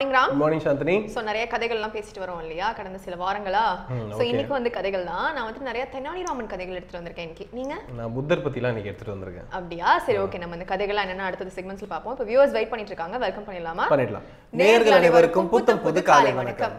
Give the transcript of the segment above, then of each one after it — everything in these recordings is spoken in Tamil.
Ram good morning Chandini so நிறைய கதைகள்லாம் பேசிட்டு வரோம் இல்லையா கடந்த சில வாரங்களா ஸோ இன்னைக்கு வந்து கதைகள் தான் நான் வந்து நிறைய தெனாலிராமன் கதைகள் எடுத்துட்டு வந்திருக்கேன் இன்னைக்கு நீங்க நான் புத்தர் பத்திலாம் இன்னைக்கு எடுத்துட்டு வந்திருக்கேன் அப்படியா சரி ஓகே நம்ம இந்த கதைகள்லாம் என்னென்ன அடுத்தது செக்மெண்ட்ஸ்ல பார்ப்போம் இப்போ வியூவர்ஸ் வெயிட் பண்ணிட்டு இருக்காங்க வெல்கம் பண்ணிடலாமா பண்ணிடலாம் நேயர்கள் அனைவருக்கும் புத்தம் புது காலை வணக்கம்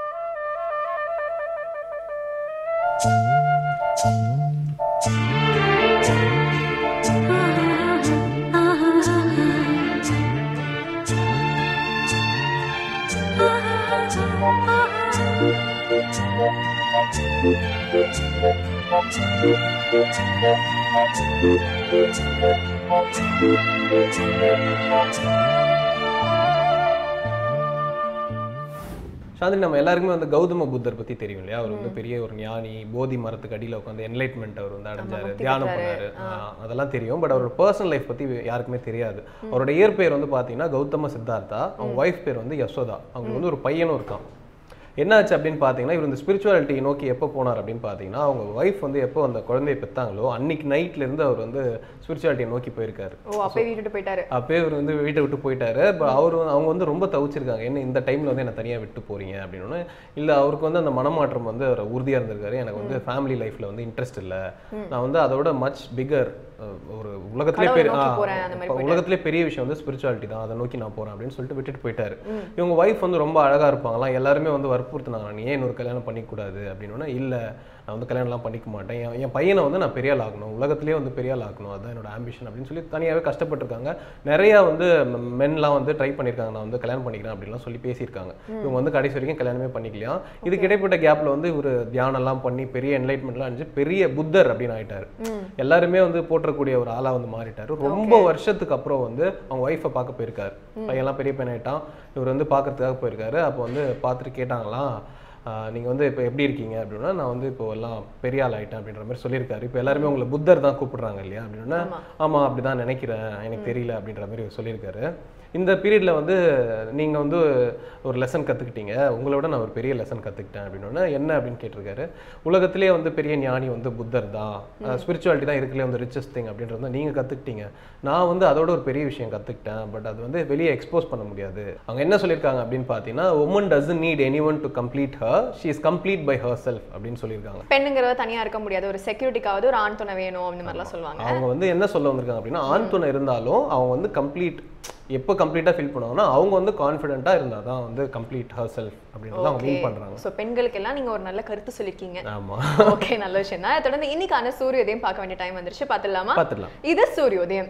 சாந்தினி நம்ம எல்லாருக்குமே வந்து கௌதம புத்தர் பத்தி தெரியும் இல்லையா அவர் வந்து பெரிய ஒரு ஞானி போதி மரத்துக்கு அடியில உட்காந்து என்லைட்மெண்ட் அவர் வந்து அடைஞ்சாரு முக்தி தியானம் பெற்றாரு. பண்ணாரு ஆ, அதெல்லாம் தெரியும் பட் அவரோட பர்சனல் லைஃப் பத்தி யாருக்குமே தெரியாது அவரோட இயற்பெயர் வந்து பாத்தீங்கன்னா கௌதம சித்தார்த்தா அவங்க ஒய்ஃப் பேர் வந்து யசோதா அவங்களுக்கு வந்து ஒரு பையனும் இருக்கான் என்னாச்சு அப்படின்னு பார்த்தீங்கன்னா இவர் இந்த ஸ்பிரிச்சுவாலிட்டி நோக்கி எப்போ போனார் அப்படின்னு பார்த்தீங்கன்னா அவங்க ஒய்ஃப் வந்து எப்போ அந்த குழந்தையை பெத்தாங்களோ அன்னைக்கு நைட்ல இருந்து அவர் வந்து ஸ்பிரிச்சுவாலிட்டியை நோக்கி போயிருக்காரு ஓ அப்பயே விட்டுட்டு போயிட்டாரு அப்பயே இவர் வந்து வீட்டை விட்டு போயிட்டாரு இப்போ அவர் வந்து- அவங்க வந்து ரொம்ப தவிச்சிருக்காங்க என்ன இந்த டைம்ல வந்து என்ன தனியா விட்டு போறீங்க அப்படின்னு இல்ல அவருக்கு வந்து அந்த மனமாற்றம் வந்து அவர் உறுதியா இருந்திருக்காரு எனக்கு வந்து ஃபேமிலி லைஃப்ல வந்து இன்ட்ரெஸ்ட் இல்ல நான் வந்து அதோட மச் பிகர் ஒரு உலகத்திலே கடவுளை பெரிய நோக்கி ஆ, போறேன், அந்த மாதிரி இப்ப உலகத்திலே பெரிய விஷயம் வந்து ஸ்பிரிச்சுவாலிட்டி தான் அதை நோக்கி நான் போறேன் அப்படின்னு சொல்லிட்டு விட்டுட்டு போயிட்டாரு இவங்க ஒய்ஃப் வந்து ரொம்ப அழகா இருப்பாங்களாம் எல்லாருமே வந்து வற்புறுத்தினாங்க நீ ஏன் இன்னொரு கல்யாணம் பண்ணிக்க கூடாது அப்படின்னு இல்ல நான் வந்து கல்யாணம்லாம் பண்ணிக்க மாட்டேன் என் என் பையனை வந்து நான் பெரிய ஆள் ஆகணும் உலகத்திலே வந்து பெரிய ஆள் ஆகணும் அதுதான் என்னோட ஆம்பிஷன் அப்படின்னு சொல்லி தனியாகவே கஷ்டப்பட்டிருக்காங்க நிறைய வந்து மென்லாம் வந்து ட்ரை பண்ணியிருக்காங்க நான் வந்து கல்யாணம் பண்ணிக்கிறேன் அப்படின்லாம் சொல்லி பேசியிருக்காங்க இவங்க வந்து கடைசி வரைக்கும் கல்யாணமே பண்ணிக்கலையா இதுக்கு இடைப்பட்ட கேப்ல வந்து இவர் தியானம்லாம் பண்ணி பெரிய என்லைட்மெண்ட்லாம் இருந்துச்சு பெரிய புத்தர் அப்படின்னு ஆயிட்டாரு எல்லாருமே வந்து போற்றக்கூடிய ஒரு ஆளா வந்து மாறிட்டாரு ரொம்ப வருஷத்துக்கு அப்புறம் வந்து அவங்க ஒய்ஃபை பார்க்க போயிருக்காரு பையன்லாம் பெரிய பையன் ஆயிட்டான் இவர் வந்து பார்க்கறதுக்காக போயிருக்காரு அப்போ வந்து பார்த்துட்டு கேட்டாங்களாம் ஆஹ் நீங்க வந்து இப்போ எப்படி இருக்கீங்க அப்படின்னா நான் வந்து இப்போ எல்லாம் பெரிய ஆள் ஆயிட்டேன் அப்படின்ற மாதிரி சொல்லியிருக்காரு இப்போ எல்லாருமே உங்களை புத்தர் தான் கூப்பிடுறாங்க இல்லையா அப்படின்னா ஆமா அப்படிதான் நினைக்கிறேன் எனக்கு தெரியல அப்படின்ற மாதிரி இவர் சொல்லியிருக்காரு இந்த பீரியட்ல வந்து நீங்க வந்து ஒரு லெசன் கத்துக்கிட்டீங்க உங்களை விட நான் ஒரு பெரிய லெசன் கத்துக்கிட்டேன் அப்படின்னா என்ன அப்படின்னு கேட்டிருக்காரு உலகத்திலே வந்து பெரிய ஞானி வந்து புத்தர் தான் ஸ்பிரிச்சுவாலிட்டி தான் இருக்குல்லே வந்து ரிச்சஸ்ட் திங் அப்படின்றது வந்து நீங்க கத்துக்கிட்டீங்க நான் வந்து அதோட ஒரு பெரிய விஷயம் கத்துக்கிட்டேன் பட் அது வந்து வெளியே எக்ஸ்போஸ் பண்ண முடியாது அவங்க என்ன சொல்லியிருக்காங்க அப்படின்னு பார்த்தீங்கன்னா woman doesn't need any one to complete her she is complete by herself அப்படின்னு சொல்லியிருக்காங்க பெண்ணுங்கிறவ தனியா இருக்க முடியாது ஒரு செக்யூரிட்டிக்காவது ஒரு ஆண் துணை வேணும் அந்த மாதிரிலாம் சொல்லுவாங்க அவங்க வந்து என்ன சொல்ல வந்திருக்காங்க அப்படின்னா ஆண் துணை இருந்தாலும் அவங்க வந்து கம்ப்ளீட் எப்போ கம்ப்ளீட்டாக ஃபீல் பண்ணுவாங்கன்னா அவங்க வந்து கான்ஃபிடென்ட்டாக இருந்தால் தான் வந்து கம்ப்ளீட் ஹர் செல்ஃப் அப்படின்றத அவங்க மீன் பண்ணுறாங்க ஸோ பெண்களுக்கு எல்லாம் நீங்க ஒரு நல்ல கருத்து சொல்லிருக்கீங்க ஆமா ஓகே நல்ல விஷயம் தான் தொடர்ந்து இன்னைக்கான சூரியோதயம் பார்க்க வேண்டிய டைம் வந்துருச்சு பார்த்துடலாமா பார்த்துடலாம் இது சூரியோதயம்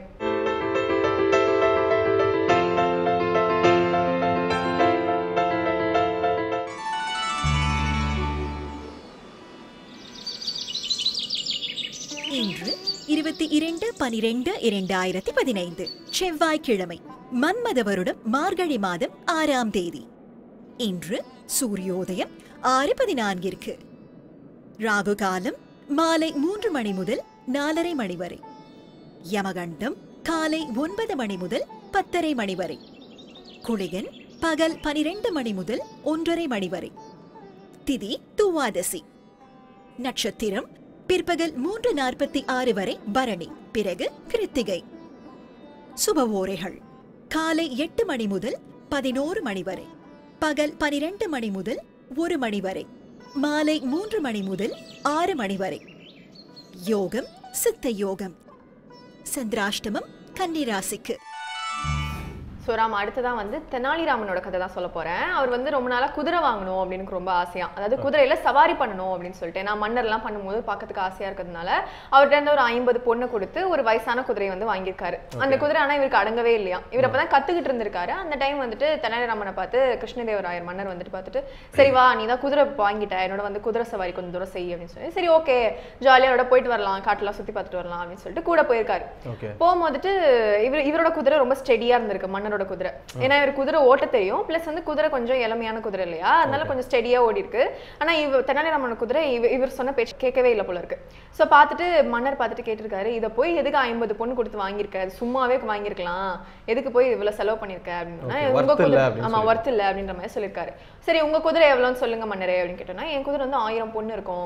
இன்று இருபத்தி இரண்டு பனிரெண்டு இரண்டாயிரத்தி பதினைந்து செவ்வாய்க்கிழமை மன்மத வருடம் மார்கழி மாதம் ஆறாம் தேதி இன்று சூரியோதயம் ஆறு பதினான்கிற்கு ராகு காலம் மாலை மூன்று மணி முதல் நாலரை மணி வரை யமகண்டம் காலை ஒன்பது மணி முதல் பத்தரை மணி வரை குளிகன் பகல் பனிரெண்டு மணி முதல் ஒன்றரை மணி வரை திதி துவாதசி நட்சத்திரம் பிற்பகல் மூன்று நாற்பத்தி ஆறு வரை பரணி பிறகு கிருத்திகை சுபவோரைகள் காலை எட்டு மணி முதல் பதினோரு மணி வரை பகல் பனிரெண்டு மணி முதல் ஒரு மணி வரை மாலை மூன்று மணி முதல் ஆறு மணி வரை யோகம் சித்த யோகம் சந்திராஷ்டமம் கன்னிராசிக்கு ஸோ ராம் அடுத்ததான் வந்து தெனாலிராமனோட கதை தான் சொல்ல போறேன் அவர் வந்து ரொம்ப நாளா குதிரை வாங்கணும் அப்படின்னு எனக்கு ரொம்ப ஆசையா அதாவது குதிரையில சவாரி பண்ணணும் அப்படின்னு சொல்லிட்டு நான் மன்னர்லாம் பண்ணும்போது பார்க்கறதுக்கு ஆசையா இருக்கிறதுனால அவர்கிட்ட இருந்து ஒரு ஐம்பது பொண்ணு கொடுத்து ஒரு வயசான குதிரையை வந்து வாங்கியிருக்காரு அந்த குதிரை ஆனா இவருக்கு அடங்கவே இல்லையா இவர் அப்பதான் கத்துக்கிட்டு இருந்திருக்காரு அந்த டைம் வந்துட்டு தெனாலிராமனை பார்த்து கிருஷ்ணதேவராயர் மன்னர் வந்துட்டு பார்த்துட்டு சரி வா நீ தான் குதிரை வாங்கிட்ட என்னோட வந்து குதிரை சவாரி கொஞ்சம் தூரம் செய் அப்படின்னு சொல்லி சரி ஓகே ஜாலியாக போயிட்டு வரலாம் காட்டுலாம் சுத்தி பார்த்துட்டு வரலாம் அப்படின்னு சொல்லிட்டு கூட போயிருக்காரு ஓகே போகும்போதுட்டு இவர் இவரோட குதிரை ரொம்ப ஸ்டெடியா இருந்திருக்கு மன்னரோட குதிரை ஏன்னா இவர் குதிரை ஓட்ட தெரியும் ப்ளஸ் வந்து குதிரை கொஞ்சம் இளமையான குதிரை இல்லையா அதனால கொஞ்சம் ஸ்டெடியா ஓடி இருக்கு ஆனா இவ தெனாலிராமன் குதிரை இவ இவர் சொன்ன பேச்சு கேட்கவே இல்லை போல இருக்கு ஸோ பார்த்துட்டு மன்னர் பார்த்துட்டு கேட்டிருக்காரு இதை போய் எதுக்கு ஐம்பது பொண்ணு கொடுத்து வாங்கியிருக்க அது சும்மாவே வாங்கியிருக்கலாம் எதுக்கு போய் இவ்வளவு செலவு பண்ணியிருக்க அப்படின்னா Okay, உங்க worth இல்ல குதிரை அப்படின்னு ஆமா ஒர்த் இல்ல அப்படின்ற மாதிரி சொல்லியிருக்காரு சரி உங்க குதிரை எவ்வளோன்னு சொல்லுங்க மன்னரே அப்படின்னு கேட்டோன்னா என் குதிரை வந்து ஆயிரம் பொண்ணு இருக்கும்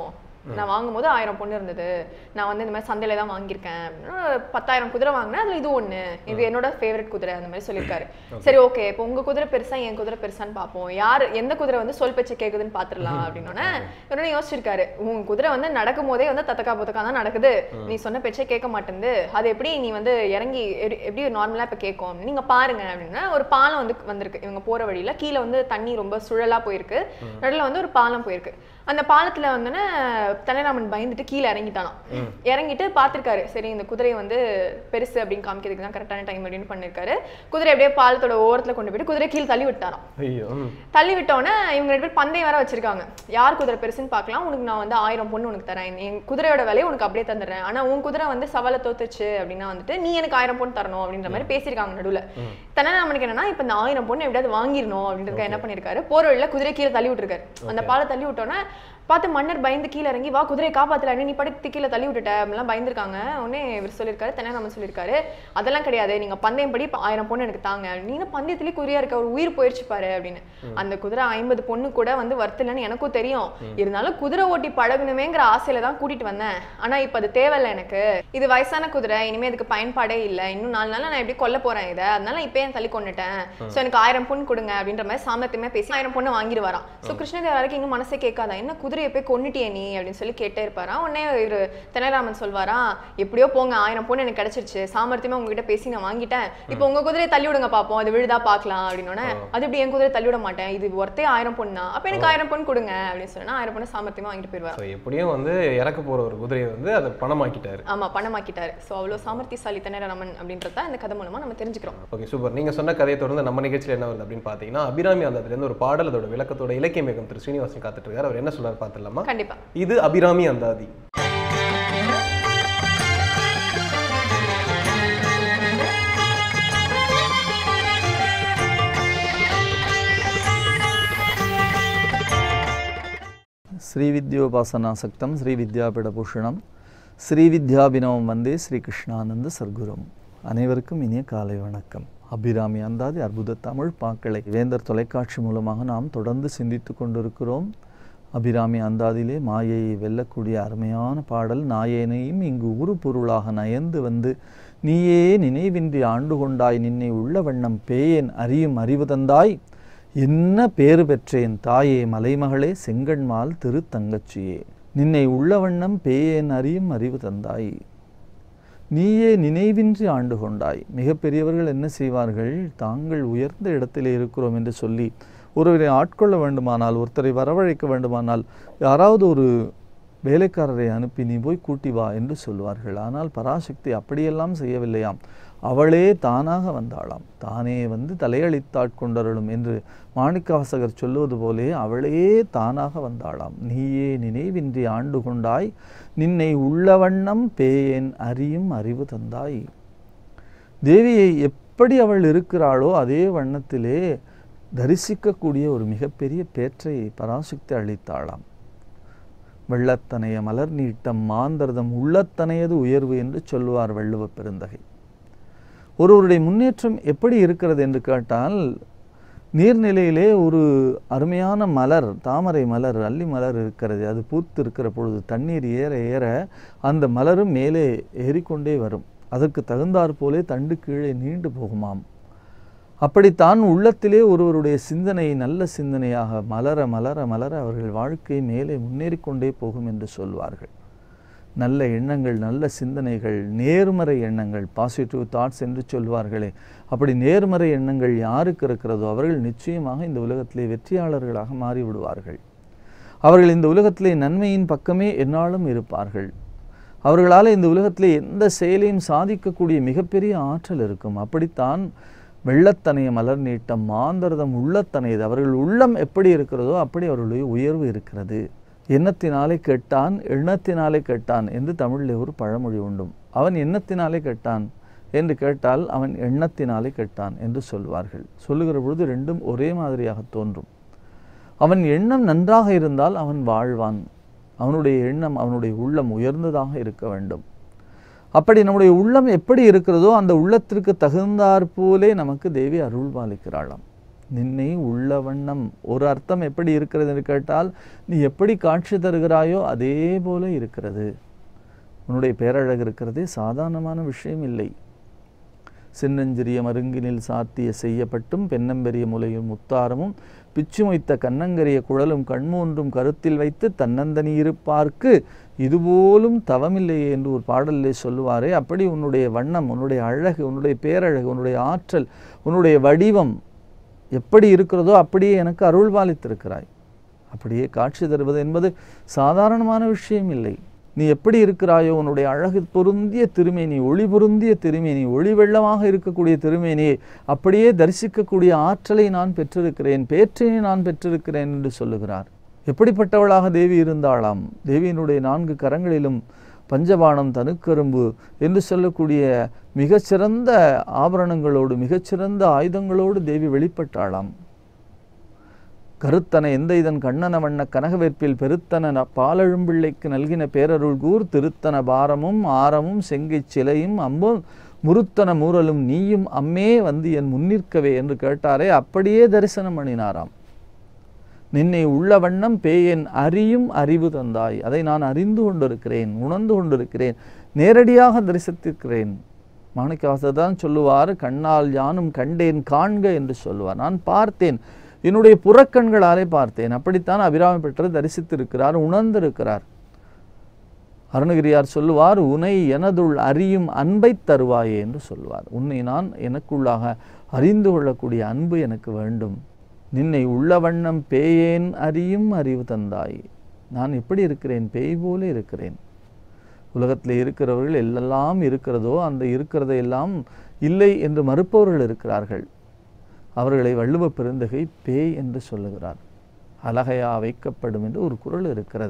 நான் வாங்கும்போது ஆயிரம் பொண்ணு இருந்தது நான் வந்து இந்த மாதிரி சந்தையில தான் வாங்கியிருக்கேன் அப்படின்னா, பத்தாயிரம் குதிரை வாங்கினேன் அதுல இது ஒண்ணு இது என்னோட ஃபேவரட் குதிரை அந்த மாதிரி சொல்லியிருக்காரு சரி ஓகே இப்போ உங்க குதிரை பெருசா என் குதிரை பெருசான்னு பார்ப்போம் யார் எந்த குதிரை வந்து சொல் பேச்சு கேக்குதுன்னு பாத்துடலாம் அப்படின்னோடனே இவரு யோசிச்சிருக்காரு உன் குதிரை வந்து நடக்கும் போதே வந்து தத்தக்கா புத்தக்கா தான் நடக்குது நீ சொன்ன பேச்சே கேட்க மாட்டேங்குது அது எப்படி நீ வந்து இறங்கி எப்படி- எப்படி நார்மலா இப்ப கேட்கும் அப்படின்னு. நீங்க பாருங்க அப்படின்னா ஒரு பாலம் வந்து வந்திருக்கு இவங்க போற வழியில கீழே வந்து தண்ணி ரொம்ப சுழலா போயிருக்கு நடுவுல வந்து ஒரு பாலம் போயிருக்கு அந்த பாலத்துல வந்தோன்னே தலைராமன் பயந்துட்டு கீழே இறங்கிட்டானாம் இறங்கிட்டு பார்த்திருக்காரு சரி இந்த குதிரையை வந்து பெருசு அப்படின்னு காமிக்கிறதுக்கு தான் கரெக்டான டைம் அப்படின்னு பண்ணிருக்காரு குதிரை அப்படியே பாலத்தோட ஓரத்துல கொண்டு போயிட்டு குதிரை கீழே தள்ளி விட்டாராம் ஐயோ ம். தள்ளி விட்டோன்னே இவங்க ரெண்டு பேர் பந்தயம் வேற வச்சிருக்காங்க யார் குதிரை பெருசுன்னு பார்க்கலாம் உனக்கு நான் வந்து ஆயிரம் பொண்ணு உனக்கு தரேன் என் குதிரையோட விலையை உனக்கு அப்படியே தந்துடுறேன் ஆனா உன் குதிரை வந்து சவாலை தோத்துச்சு அப்படின்னா வந்துட்டு நீ எனக்கு ஆயிரம் பொண்ணு தரணும் அப்படின்ற மாதிரி பேசியிருக்காங்க நடுவுல தென்னாமனுக்கு என்னன்னா இப்ப இந்த ஆயிரம் பொண்ணு எப்படியாவது வாங்கிடணும் அப்படின்றத என்ன பண்ணிருக்காரு போற வழியில குதிரை கீழே தள்ளி விட்டுருக்காரு அந்த பாலை தள்ளி விட்டோன்னே பார்த்து மன்னர் பயந்து கீழே இறங்கி வா குதிரையை காப்பாத்தல நீ படுத்து கீழே தள்ளி விட்டுட்ட அப்படிலாம் பயந்துருக்காங்க உடனே இவர் சொல்லியிருக்காரு தென்னாமன் சொல்லியிருக்காரு அதெல்லாம் கிடையாது நீங்க பந்தயம் படி இப்ப ஆயிரம் பொண்ணு எனக்கு தாங்க நீங்க பந்தயத்திலேயே குறியா இருக்க ஒரு உயிர் போயிடுச்சு பாரு அப்படின்னு அந்த குதிரை ஐம்பது பொண்ணு கூட வந்து வருத்தலன்னு எனக்கும் தெரியும் இருந்தாலும் குதிரை ஓட்டி பழகணுமேங்கிற ஆசையில தான் கூட்டிட்டு வந்தேன் ஆனா இப்ப அது தேவையில்ல எனக்கு இது வயசான குதிரை இனிமே இதுக்கு பயன்பாடே இல்ல இன்னும் நாலு நாள்ல நான் எப்படி கொல்ல போறேன் இதை அதனால இப்பயே நான் தள்ளி கொண்டுட்டேன் சோ எனக்கு ஆயிரம் பொண்ணு கொடுங்க அப்படின்ற மாதிரி சாமர்த்தியமே பேசி ஆயிரம் பொண்ணு வாங்கிட்டு வரான் சோ கிருஷ்ணதேவராருக்கு இன்னும் மனசே கேட்காதா என்ன குதிரையை போய் கொன்னுட்டியே நீ அப்படின்னு சொல்லி கேட்டே இருப்பாராம் உடனே இவரு தெனாலிராமன் சொல்வாராம் எப்படியோ போங்க ஆயிரம் பொண்ணு எனக்கு கிடைச்சிருச்சு சாமர்த்தியமா உங்ககிட்ட பேசி நான் வாங்கிட்டேன் இப்போ உங்க குதிரையை தள்ளி விடுங்க பாப்போம் அது விழுதா பார்க்கலாம் அப்படின்னோடனே அது இப்படி என் குதிரை தள்ளி விட மாட்டேன் இது ஒருத்தே ஆயிரம் பொண்ணு தான் அப்ப எனக்கு ஆயிரம் பொண்ணு கொடுங்க அப்படின்னு சொன்னா ஆயிரம் பொண்ணு சாமர்த்தியமா வாங்கிட்டு போயிருவாரு ஸோ எப்படியும் வந்து இறக்க போற ஒரு குதிரையை வந்து அதை பணமாக்கிட்டாரு ஆமா பணமாக்கிட்டாரு சோ அவ்வளவு சாமர்த்தியசாலி தெனாலிராமன் அப்படின்றத இந்த கதை மூலமா நம்ம தெரிஞ்சுக்கிறோம் ஓகே சூப்பர் நீங்க சொன்ன கதையை தொடர்ந்து நம்ம நிகழ்ச்சியில் என்ன வருது அப்படின்னு பார்த்தீங்கன்னா அபிராமி அந்த இருந்து ஒரு பாடல் அதோட விளக்கத்தோட இலக்கிய மேகம் திரு ஸ்ரீனிவாசன் காத்துட்டு இருக்காரு அவர் என்ன சொல்றாரு பார்த்துடலாமா கண்டிப்பா இது அபிராமி அந்தாதி ஸ்ரீவித்யோபாசனாசக்தம் ஸ்ரீவித்யாபீடபூஷணம் ஸ்ரீவித்யாபினவம் வந்தே ஸ்ரீ கிருஷ்ணானந்த சர்க்குரும் அனைவருக்கும் இனிய காலை வணக்கம் அபிராமி அந்தாதி அற்புத தமிழ் பாக்களை வேந்தர் தொலைக்காட்சி மூலமாக நாம் தொடர்ந்து சிந்தித்து கொண்டிருக்கிறோம் அபிராமி அந்தாதியிலே மாயையை வெல்லக்கூடிய அருமையான பாடல் நாயேனையும் இங்கு உரு பொருளாக நயந்து வந்து நீயே நினைவின்றி ஆண்டு கொண்டாய் நின்னை உள்ள வண்ணம் பேயேன் அறியும் அறிவு தந்தாய் என்ன பேறு பெற்றேன் தாயே மலைமகளே செங்கண்மால் திருத்தங்கச்சியே நின்னை உள்ள வண்ணம் பேயேன் அறியும் அறிவு தந்தாய் நீயே நினைவின்றி ஆண்டு கொண்டாய் மிகப்பெரியவர்கள் என்ன செய்வார்கள் தாங்கள் உயர்ந்த இடத்திலே இருக்கிறோம் என்று சொல்லி ஒருவரை ஆட்கொள்ள வேண்டுமானால் ஒருத்தரை வரவழைக்க வேண்டுமானால் யாராவது ஒரு வேலைக்காரரை அனுப்பி நீ போய் கூட்டி வா என்று சொல்வார்கள் ஆனால் பராசக்தி அப்படியெல்லாம் செய்யவில்லையாம் அவளே தானாக வந்தாளாம் தானே வந்து தலையளித்தாட்கொண்டருளும் என்று மாணிக்கவாசகர் சொல்லுவது போலே அவளே தானாக வந்தாளாம் நீயே நினைவின்றி ஆண்டு கொண்டாய் நின்னை உள்ளவண்ணம் பேயேன் அறியும் அறிவு தந்தாய் தேவியை எப்படி அவள் இருக்கிறாளோ அதே வண்ணத்திலே தரிசிக்கக்கூடிய ஒரு மிகப்பெரிய பேற்றை பராசக்தி அளித்தாளாம் வெள்ளத்தனைய மலர் நீட்டம் மாந்தர்தம் உள்ளத்தனையது உயர்வு என்று சொல்லுவார் வள்ளுவ பெருந்தகை ஒருவருடைய முன்னேற்றம் எப்படி இருக்கிறது என்று கேட்டால் நீர்நிலையிலே ஒரு அருமையான மலர் தாமரை மலர் அல்லி மலர் இருக்கிறது அது பூத்து இருக்கிற பொழுது தண்ணீர் ஏற ஏற அந்த மலரும் மேலே ஏறிக்கொண்டே வரும் அதற்கு தகுந்தாற் போலே தண்டு கீழே நீண்டு போகுமாம் அப்படித்தான் உள்ளத்திலே ஒருவருடைய சிந்தனை நல்ல சிந்தனையாக மலர மலர மலர அவர்கள் வாழ்க்கை மேலே முன்னேறிக்கொண்டே போகும் என்று சொல்வார்கள் நல்ல எண்ணங்கள் நல்ல சிந்தனைகள் நேர்மறை எண்ணங்கள் பாசிட்டிவ் தாட்ஸ் என்று சொல்வார்களே அப்படி நேர்மறை எண்ணங்கள் யாருக்கு இருக்கிறதோ அவர்கள் நிச்சயமாக இந்த உலகத்திலே வெற்றியாளர்களாக மாறிவிடுவார்கள் அவர்கள் இந்த உலகத்திலே நன்மையின் பக்கமே எந்நாளும் இருப்பார்கள் அவர்களால் இந்த உலகத்திலே எந்த செயலையும் சாதிக்கக்கூடிய மிகப்பெரிய ஆற்றல் இருக்கும் அப்படித்தான் வெள்ளத்தனைய மலர் நீட்டம் மாந்தரதம் உள்ளத்தனையது அவர்கள் உள்ளம் எப்படி இருக்கிறதோ அப்படி அவர்களுடைய உயர்வு இருக்கிறது எண்ணத்தினாலே கெட்டான் எண்ணத்தினாலே கெட்டான் என்று தமிழில் ஒரு பழமொழி உண்டும் அவன் எண்ணத்தினாலே கெட்டான் என்று கேட்டால் அவன் எண்ணத்தினாலே கெட்டான் என்று சொல்வார்கள் சொல்லுகிற பொழுது ரெண்டும் ஒரே மாதிரியாக தோன்றும் அவன் எண்ணம் நன்றாக இருந்தால் அவன் வாழ்வான் அவனுடைய எண்ணம் அவனுடைய உள்ளம் உயர்ந்ததாக இருக்க வேண்டும் அப்படி நம்முடைய உள்ளம் எப்படி இருக்கிறதோ அந்த உள்ளத்திற்கு தகுந்தாற்போலே நமக்கு தேவி அருள் பாலிக்கிறாளாம் நின்னை உள்ள வண்ணம் ஒரு அர்த்தம் எப்படி இருக்கிறது என்று கேட்டால் நீ எப்படி காட்சி தருகிறாயோ அதே போல இருக்கிறது உன்னுடைய பேரழகு இருக்கிறதே சாதாரணமான விஷயம் இல்லை சின்னஞ்சிறிய மருங்கினில் சாத்திய செய்யப்பட்டும் பெண்ணம்பெரிய முலையும் முத்தாரமும் பிச்சு மொய்த்த கண்ணங்கரிய குழலும் கண்மூன்றும் கருத்தில் வைத்து தன்னந்தனி இருப்பார்க்கு இதுபோலும் தவமில்லையே என்று ஒரு பாடலிலே சொல்லுவாரே அப்படி உன்னுடைய வண்ணம் உன்னுடைய அழகு உன்னுடைய பேரழகு உன்னுடைய ஆற்றல் உன்னுடைய வடிவம் எப்படி இருக்கிறதோ அப்படியே எனக்கு அருள் பாலித்திருக்கிறாய் அப்படியே காட்சி தருவது என்பது சாதாரணமான விஷயம் இல்லை நீ எப்படி இருக்கிறாயோ உன்னுடைய அழகு பொருந்திய திருமேனி ஒளி பொருந்திய திருமேனி ஒளி வெள்ளமாக இருக்கக்கூடிய திருமேனியை அப்படியே தரிசிக்கக்கூடிய ஆற்றலை நான் பெற்றிருக்கிறேன் பேற்றினை நான் பெற்றிருக்கிறேன் என்று சொல்லுகிறார் எப்படிப்பட்டவளாக தேவி இருந்தாளாம் தேவியினுடைய நான்கு கரங்களிலும் பஞ்சபாணம் தனுக்கரும்பு என்று சொல்லக்கூடிய மிகச்சிறந்த ஆபரணங்களோடு மிகச்சிறந்த ஆயுதங்களோடு தேவி வெளிப்பட்டாளாம் கருத்தன எந்த இதன் கண்ணன வண்ண கனகவேற்பில் பெருத்தன ந- பாலழும்பிள்ளைக்கு நல்கின பேரருள் கூர் திருத்தன பாரமும் ஆரமும் செங்கைச் சிலையும் அம்பும் முருத்தன மூரலும் நீயும் அம்மே வந்து என் முன்னிற்கவே என்று கேட்டாரே அப்படியே தரிசனம் பண்ணினாராம் நின்னை உள்ள வண்ணம் பேயன் அறியும் அறிவு தந்தாய் அதை நான் அறிந்து கொண்டிருக்கிறேன் உணர்ந்து கொண்டிருக்கிறேன் நேரடியாக தரிசித்திருக்கிறேன் மாணிக்கவாசர் தான் சொல்லுவார் கண்ணால் யானும் கண்டேன் காண்க என்று சொல்லுவார் நான் பார்த்தேன் என்னுடைய புறக்கண்களாலே பார்த்தேன் அப்படித்தான் அபிராமி பெற்று தரிசித்திருக்கிறார் உணர்ந்திருக்கிறார் அருணகிரியார் சொல்லுவார் உனை எனதுள் அறியும் அன்பை தருவாயே என்று சொல்லுவார் உன்னை நான் எனக்குள்ளாக அறிந்து கொள்ளக்கூடிய அன்பு எனக்கு வேண்டும் நின்னை உள்ள வண்ணம் பேயேன் அறியும் அறிவு தந்தாய் நான் எப்படி இருக்கிறேன் பேய் போல இருக்கிறேன் உலகத்தில் இருக்கிறவர்கள் எல்லாம் இருக்கிறதோ அந்த இருக்கிறதை எல்லாம் இல்லை என்று மறுப்பவர்கள் இருக்கிறார்கள் அவர்களை வள்ளுவ பெருந்தகை பேய் என்று சொல்லுகிறார் அழகையா வைக்கப்படும் என்று ஒரு குறள் இருக்கிறது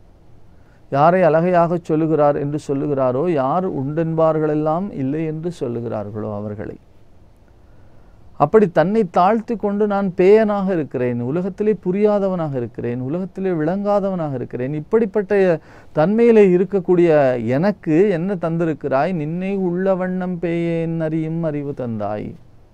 யாரை அழகையாக சொல்லுகிறார் என்று சொல்லுகிறாரோ யார் உண்டென்பார்களெல்லாம் இல்லை என்று சொல்லுகிறார்களோ அவர்களை அப்படி தன்னை தாழ்த்தி கொண்டு நான் பேயனாக இருக்கிறேன் உலகத்திலே புரியாதவனாக இருக்கிறேன் உலகத்திலே விளங்காதவனாக இருக்கிறேன் இப்படிப்பட்ட தன்மையிலே இருக்கக்கூடிய எனக்கு என்ன தந்திருக்கிறாய் நின்னை உள்ள வண்ணம் பேயேன் அறியும் அறிவு தந்தாய்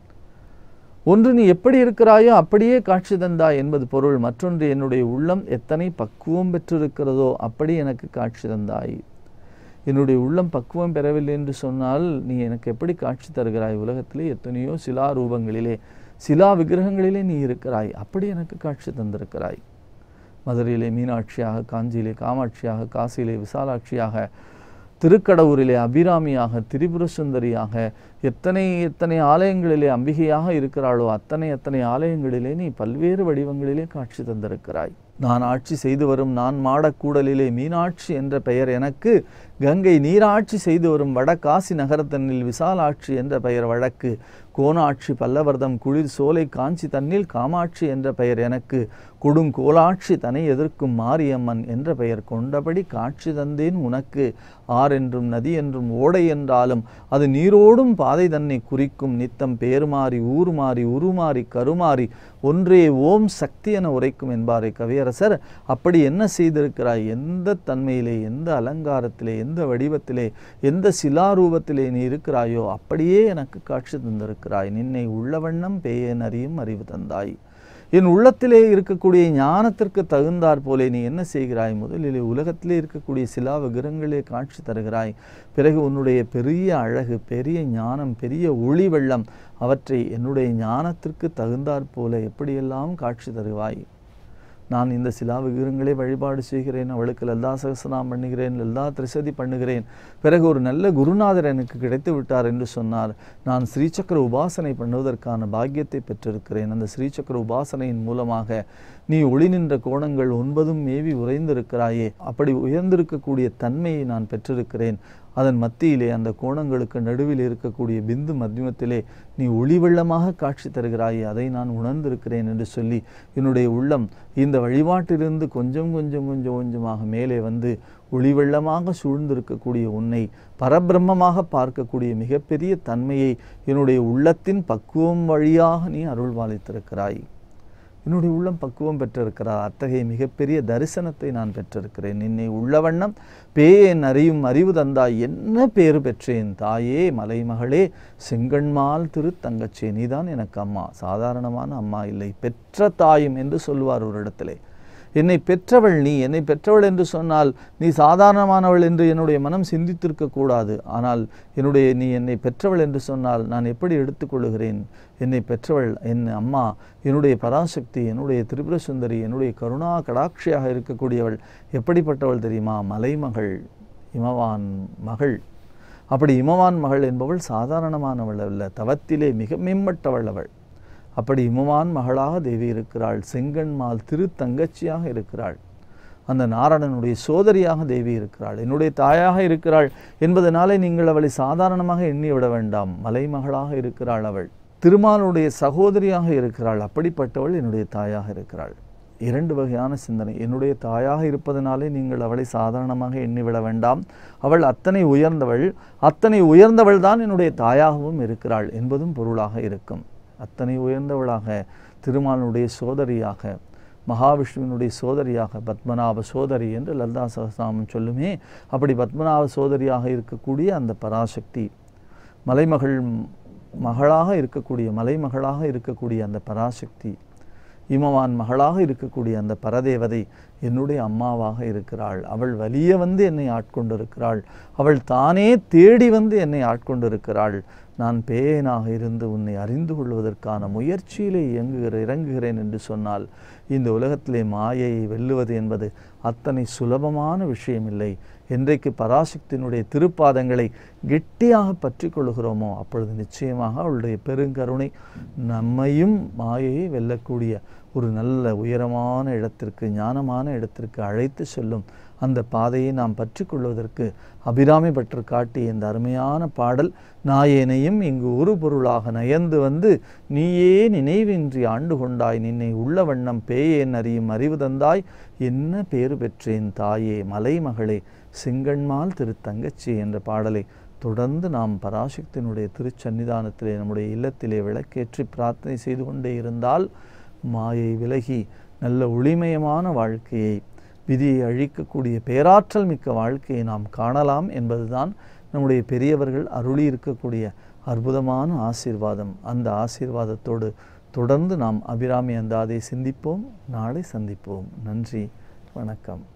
ஒன்று நீ எப்படி இருக்கிறாயோ அப்படியே காட்சி தந்தாய் என்பது பொருள் மற்றொன்று என்னுடைய உள்ளம் எத்தனை பக்குவம் பெற்றிருக்கிறதோ அப்படி எனக்கு காட்சி தந்தாய் என்னுடைய உள்ளம் பக்குவம் பெறவில்லை என்று சொன்னால் நீ எனக்கு எப்படி காட்சி தருகிறாய் உலகத்திலே எத்தனையோ சிலா ரூபங்களிலே சிலா விக்கிரகங்களிலே நீ இருக்கிறாய் அப்படி எனக்கு காட்சி தந்திருக்கிறாய் மதுரையிலே மீனாட்சியாக காஞ்சியிலே காமாட்சியாக காசியிலே விசாலாட்சியாக திருக்கடவுரிலே அபிராமியாக திரிபுர சுந்தரியாக எத்தனை எத்தனை ஆலயங்களிலே அம்பிகையாக இருக்கிறாளோ அத்தனை அத்தனை ஆலயங்களிலே நீ பல்வேறு வடிவங்களிலே காட்சி தந்திருக்கிறாய் நான் ஆட்சி செய்து வரும் நான் மாடக்கூடலிலே மீனாட்சி என்ற பெயர் எனக்கு கங்கை நீராட்சி செய்து வரும் வடகாசி நகரத்தன்னில் விசாலாட்சி என்ற பெயர் வழக்கு கோனாட்சி பல்லவர்தம் குளிர் சோலை காஞ்சி தன்னில் காமாட்சி என்ற பெயர் எனக்கு கொடுங்கோலாட்சி தனை எதிர்க்கும் மாரியம்மன் என்ற பெயர் கொண்டபடி காட்சி தந்தேன் உனக்கு ஆறென்றும் நதி என்றும் ஓடை என்றாலும் அது நீரோடும் பாதை தன்னை குறிக்கும் நித்தம் பேர் மாறி ஊர் மாறி உருமாறி கருமாறி ஒன்றே ஓம் சக்தி என உரைக்கும் என்பாரை கவியரசர் அப்படி என்ன செய்திருக்கிறாய் எந்த தன்மையிலே எந்த அலங்காரத்திலே எந்த வடிவத்திலே எந்த சிலாரூபத்திலே நீ இருக்கிறாயோ அப்படியே எனக்கு காட்சி தந்திருக்கிறாய் நின்னை உள்ளவண்ணம் பேயன் அறியும் அறிவு தந்தாய் என் உள்ளத்திலே இருக்கக்கூடிய ஞானத்திற்கு தகுந்தாற் போலே நீ என்ன செய்கிறாய் முதலிலே உலகத்திலே இருக்கக்கூடிய சிலா விக்கிரங்களே காட்சி தருகிறாய் பிறகு உன்னுடைய பெரிய அழகு பெரிய ஞானம் பெரிய ஒளி வெள்ளம் அவற்றை என்னுடைய ஞானத்திற்கு தகுந்தாற் போல எப்படியெல்லாம் காட்சி தருவாய் நான் இந்த சிலா விக்கிரங்களே வழிபாடு செய்கிறேன் அவளுக்கு லல்லா சகசனாம் பண்ணுகிறேன் லல்லா திரிசதி பண்ணுகிறேன் பிறகு ஒரு நல்ல குருநாதர் எனக்கு கிடைத்து விட்டார் என்று சொன்னார் நான் ஸ்ரீசக்கர உபாசனை பண்ணுவதற்கான பாக்கியத்தை பெற்றிருக்கிறேன் அந்த ஸ்ரீசக்கர உபாசனையின் மூலமாக நீ ஒளி நின்ற கோணங்கள் ஒன்பதும் மேவி உறைந்திருக்கிறாயே அப்படி உயர்ந்திருக்கக்கூடிய தன்மையை நான் பெற்றிருக்கிறேன் அதன் மத்தியிலே அந்த கோணங்களுக்கு நடுவில் இருக்கக்கூடிய பிந்து மத்தியமத்திலே நீ ஒளி வெள்ளமாக காட்சி தருகிறாயே அதை நான் உணர்ந்திருக்கிறேன் என்று சொல்லி என்னுடைய உள்ளம் இந்த வழிபாட்டிலிருந்து கொஞ்சம் கொஞ்சம் கொஞ்சம் கொஞ்சமாக மேலே வந்து ஒளி வெள்ளமாக சூழ்ந்திருக்கக்கூடிய உன்னை பரபிரம்மமாக பார்க்கக்கூடிய மிகப்பெரிய தன்மையை என்னுடைய உள்ளத்தின் பக்குவம் வழியாக நீ அருள் பாலித்திருக்கிறாய் என்னுடைய உள்ளம் பக்குவம் பெற்றிருக்கிறார் அத்தகைய மிகப்பெரிய தரிசனத்தை நான் பெற்றிருக்கிறேன் என்னை உள்ளவண்ணம் பேயேன் அறியும் அறிவு தந்தாய் என்ன பேறு பெற்றேன் தாயே மலைமகளே செங்கண்மால் திருத்தங்கச்சே நீதான் எனக்கு அம்மா சாதாரணமான அம்மா இல்லை பெற்ற தாயும் என்று சொல்லுவார் ஒரு இடத்திலே என்னை பெற்றவள் நீ என்னை பெற்றவள் என்று சொன்னால் நீ சாதாரணமானவள் என்று என்னுடைய மனம் சிந்தித்திருக்க கூடாது ஆனால் என்னுடைய நீ என்னை பெற்றவள் என்று சொன்னால் நான் எப்படி எடுத்துக்கொள்கிறேன் என்னை பெற்றவள் என் அம்மா என்னுடைய பராசக்தி என்னுடைய திரிபுர சுந்தரி என்னுடைய கருணா கடாட்சியாக இருக்கக்கூடியவள் எப்படிப்பட்டவள் தெரியுமா மலைமகள் இமவான் மகள் அப்படி இமவான் மகள் என்பவள் சாதாரணமானவள் அல்ல தவத்திலே மிக மேம்பட்டவள் அவள் அப்படி இமவான் மகளாக தேவி இருக்கிறாள் செங்கண்மால் திருத்தங்கச்சியாக இருக்கிறாள் அந்த நாரணனுடைய சோதரியாக தேவி இருக்கிறாள் என்னுடைய தாயாக இருக்கிறாள் என்பதனாலே நீங்கள் அவளை சாதாரணமாக எண்ணி விட வேண்டாம் மலைமகளாக இருக்கிறாள் அவள் திருமாலுடைய சகோதரியாக இருக்கிறாள் அப்படிப்பட்டவள் என்னுடைய தாயாக இருக்கிறாள் இரண்டு வகையான சிந்தனை என்னுடைய தாயாக இருப்பதனாலே நீங்கள் அவளை சாதாரணமாக எண்ணிவிட வேண்டாம் அவள் அத்தனை உயர்ந்தவள் அத்தனை உயர்ந்தவள் தான் என்னுடைய தாயாகவும் இருக்கிறாள் என்பதும் பொருளாக இருக்கும் அத்தனை உயர்ந்தவளாக திருமாலுடைய சோதரியாக மகாவிஷ்ணுவினுடைய சோதரியாக பத்மநாப சோதரி என்று லலிதா சகசாமம் சொல்லுமே அப்படி பத்மநாப சோதரியாக இருக்கக்கூடிய அந்த பராசக்தி மலைமகள் மகளாக இருக்கக்கூடிய மலைமகளாக இருக்கக்கூடிய அந்த பராசக்தி இமவான் மகளாக இருக்கக்கூடிய அந்த பரதேவதை என்னுடைய அம்மாவாக இருக்கிறாள் அவள் வலிய வந்து என்னை ஆட்கொண்டிருக்கிறாள் அவள் தானே தேடி வந்து என்னை ஆட்கொண்டிருக்கிறாள் நான் பேயனாக இருந்து உன்னை அறிந்து கொள்வதற்கான முயற்சியிலே இயங்குகிற இறங்குகிறேன் என்று சொன்னால் இந்த உலகத்திலே மாயையை வெல்லுவது என்பது அத்தனை சுலபமான விஷயமில்லை என்றைக்கு பராசக்தியினுடைய திருப்பாதங்களை கெட்டியாக பற்றி கொள்கிறோமோ அப்பொழுது நிச்சயமாக அவளுடைய பெருங்கருணை நம்மையும் மாயையை வெல்லக்கூடிய ஒரு நல்ல உயரமான இடத்திற்கு ஞானமான இடத்திற்கு அழைத்து செல்லும் அந்த பாதையை நாம் பற்றி கொள்வதற்கு அபிராமி பற்று காட்டிய இந்த அருமையான பாடல் நாயேனையும் இங்கு ஒரு பொருளாக நயந்து வந்து நீயே நினைவின்றி ஆண்டு கொண்டாய் நின்னை உள்ள வண்ணம் பேயேன் அறியும் அறிவு தந்தாய் என்ன பேறு பெற்றேன் தாயே மலைமகளே செங்கண்மால் திருத்தங்கச்சி என்ற பாடலை தொடர்ந்து நாம் பராசக்தியினுடைய திருச்சன்னிதானத்திலே நம்முடைய இல்லத்திலே விளக்கேற்றி பிரார்த்தனை செய்து கொண்டே இருந்தால் மாயை விலகி நல்ல ஒளிமயமான வாழ்க்கையை விதியை அழிக்கக்கூடிய பேராற்றல் மிக்க வாழ்க்கையை நாம் காணலாம் என்பதுதான் நம்முடைய பெரியவர்கள் அருளி இருக்கக்கூடிய அற்புதமான ஆசீர்வாதம் அந்த ஆசீர்வாதத்தோடு தொடர்ந்து நாம் அபிராமி அந்தாதை சிந்திப்போம் நாளை சந்திப்போம் நன்றி வணக்கம்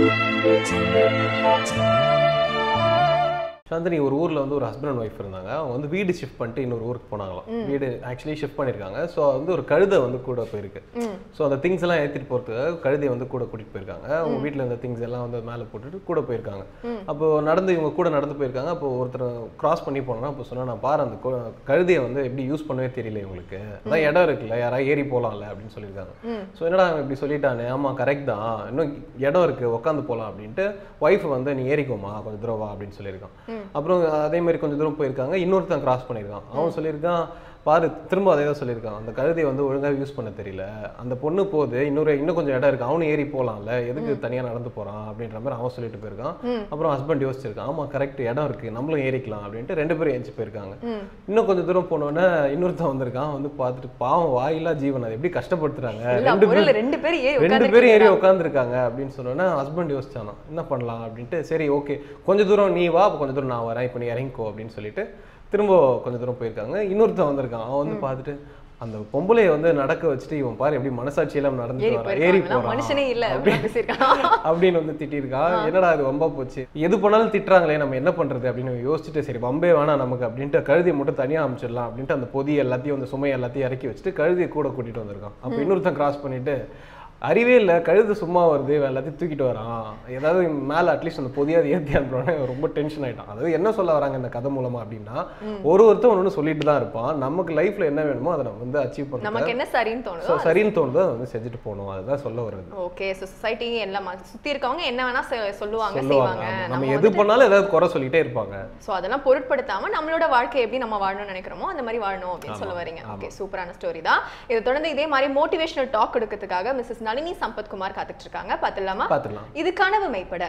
சாந்தினி ஒரு ஊர்ல வந்து ஒரு ஹஸ்பண்ட் அண்ட் ஒய்ஃப் இருந்தாங்க அவங்க வந்து வீடு ஷிஃப்ட் பண்ணிட்டு இன்னொரு ஊருக்கு போனாங்களாம் வீடு ஆக்சுவலி ஷிஃப்ட் பண்ணிருக்காங்க ஸோ வந்து ஒரு கழுதை வந்து கூட போயிருக்கு ஸோ அந்த திங்ஸ் எல்லாம் ஏற்றிட்டு போறதுக்காக கழுதையை வந்து கூட கூட்டிட்டு போயிருக்காங்க அவங்க வீட்டில் இருந்த திங்ஸ் எல்லாம் வந்து மேலே போட்டுட்டு கூட போயிருக்காங்க அப்போ நடந்து இவங்க கூட நடந்து போயிருக்காங்க அப்போ ஒருத்தர் கிராஸ் பண்ணி போனோம்னா அப்போ சொன்னா நான் பாரு அந்த கு- கழுதையை வந்து எப்படி யூஸ் பண்ணவே தெரியல இவங்களுக்கு அதான் இடம் இருக்குல்ல யாராவது ஏறி போலாம்ல அப்படின்னு சொல்லியிருக்காங்க ஸோ என்னடா அவன் இப்படி சொல்லிட்டானே ஆமா கரெக்ட் தான் இன்னும் இடம் இருக்கு உட்காந்து போலாம் அப்படின்ட்டு ஒய்ஃப் வந்து நீ ஏறிக்கோமா கொஞ்சம் தூரம் வா அப்படின்னு சொல்லியிருக்கான் அப்புறம் அதே மாதிரி கொஞ்சம் தூரம் போயிருக்காங்க இன்னொருத்தன் கிராஸ் பண்ணியிருக்கான் அவன் சொல்லியிருக்கான் பாரு திரும்ப அதே தான் சொல்லியிருக்கான் அந்த கழுதையை வந்து ஒழுங்கா யூஸ் பண்ண தெரியல அந்த பொண்ணு போகுது இன்னொரு இன்னும் கொஞ்சம் இடம் இருக்கு அவனும் ஏறி போலாம்ல எதுக்கு தனியா நடந்து போறான் அப்படின்ற மாதிரி அவன் சொல்லிட்டு போயிருக்கான் அப்புறம் ஹஸ்பண்ட் யோசிச்சிருக்கான் ஆமா கரெக்ட் இடம் இருக்கு நம்மளும் ஏறிக்கலாம் அப்படின்ட்டு ரெண்டு பேரும் ஏஞ்சி போயிருக்காங்க இன்னும் கொஞ்சம் தூரம் போனோடனே இன்னொருத்தன் வந்திருக்கான் வந்து பார்த்துட்டு பாவம் வாயிலா ஜீவன் அதை எப்படி கஷ்டப்படுத்துறாங்க இல்ல ரெண்டு பொருள் பேரும் ரெண்டு பேரும் ஏறி ரெண்டு பேரும் ஏறி உட்கார்ந்துருக்கீங்களா? உட்காந்துருக்காங்க அப்படின்னு சொன்னோன்னே ஹஸ்பண்ட் யோசிச்சானா என்ன பண்ணலாம் அப்படின்ட்டு சரி ஓகே கொஞ்ச தூரம் நீ வா அப்ப கொஞ்ச தூரம் நான் வரேன் இப்போ நீ இறங்கிக்கோ அப்படின்னு சொல்லிட்டு திரும்ப கொஞ்ச தூரம் போயிருக்காங்க இன்னொருத்தன் வந்திருக்கான் அவன் வந்து பார்த்துட்டு அந்த பொம்பளைய வந்து நடக்க வச்சுட்டு இவன் பாரு எப்படி மனசாட்சியெல்லாம் நடந்து ஏறி வரான் ஏறி போயிருக்காங்க போறான் மனுஷனே இல்ல அப்படி- அப்படின்னு பேசியிருக்கான் அப்படின்னு வந்து திட்டிருக்கான் என்னடா அது வம்பா போச்சு எது பண்ணாலும் திட்டுறாங்களே நம்ம என்ன பண்றது அப்படின்னு யோசிச்சுட்டு சரி வம்பே வேணாம் நமக்கு அப்படின்ட்டு கழுதியை மட்டும் தனியா அனுப்பிச்சிடலாம் அப்படின்ட்டு அந்த பொதி எல்லாத்தையும் அந்த சுமை எல்லாத்தையும் இறக்கி வச்சுட்டு கழுதியை கூட கூட்டிட்டு வந்திருக்கான் அப்ப இன்னொருத்தன் கிராஸ் பண்ணிட்டு அறிவே இல்ல கழுது சும்மா வருது இவன் எல்லாத்தையும் தூக்கிட்டு வரான் ஏதாவது மேல அட்லீஸ்ட் அந்த பொதியாவது ஏத்தி அனுப்புறோன்னு இவன் ரொம்ப டென்ஷன் ஆயிட்டான் அதாவது என்ன சொல்ல வராங்க இந்த கதை மூலமா அப்படின்னா ஒரு ஒருத்தன் ஒன்று சொல்லிட்டு தான் இருப்பான் நமக்கு லைஃப்ல என்ன வேணுமோ அதை நம்ம வந்து அச்சீவ் நமக்கு பண்ண என்ன சரின்னு தோணுதோ சரின்னு தோணுதோ அதை வந்து செஞ்சுட்டு போகணும் அதுதான் சொல்ல வருது ஓகே சொசைட்டி எல்லாம் ம- சுத்தி இருக்கவங்க என்ன வேணா செ- சொல்லுவாங்க சொல்லுவாங்க செய்வாங்க ஆமா. நம்ம நம்ம எது பண்ணாலும் ஏதாவது குறை சொல்லிட்டே இருப்பாங்க ஸோ அதெல்லாம் பொருட்படுத்தாம நம்மளோட வாழ்க்கை எப்படி நம்ம வாழணும்னு நினைக்கிறோமோ அந்த மாதிரி வாழணும் அப்படின்னு சொல்ல வரீங்க ஓகே சூப்பரான ஸ்டோரி தான் இதை தொடர்ந்து இதே மாதிரி மோட்டிவேஷனல் டாக் எடுக்கிறதுக்காக மிஸ்ஸஸ் நளினி சம்பத்குமார் காத்துட்டு இருக்காங்க பார்த்துடலாமா பார்த்துடலாம் இது கனவு மெய்ப்பட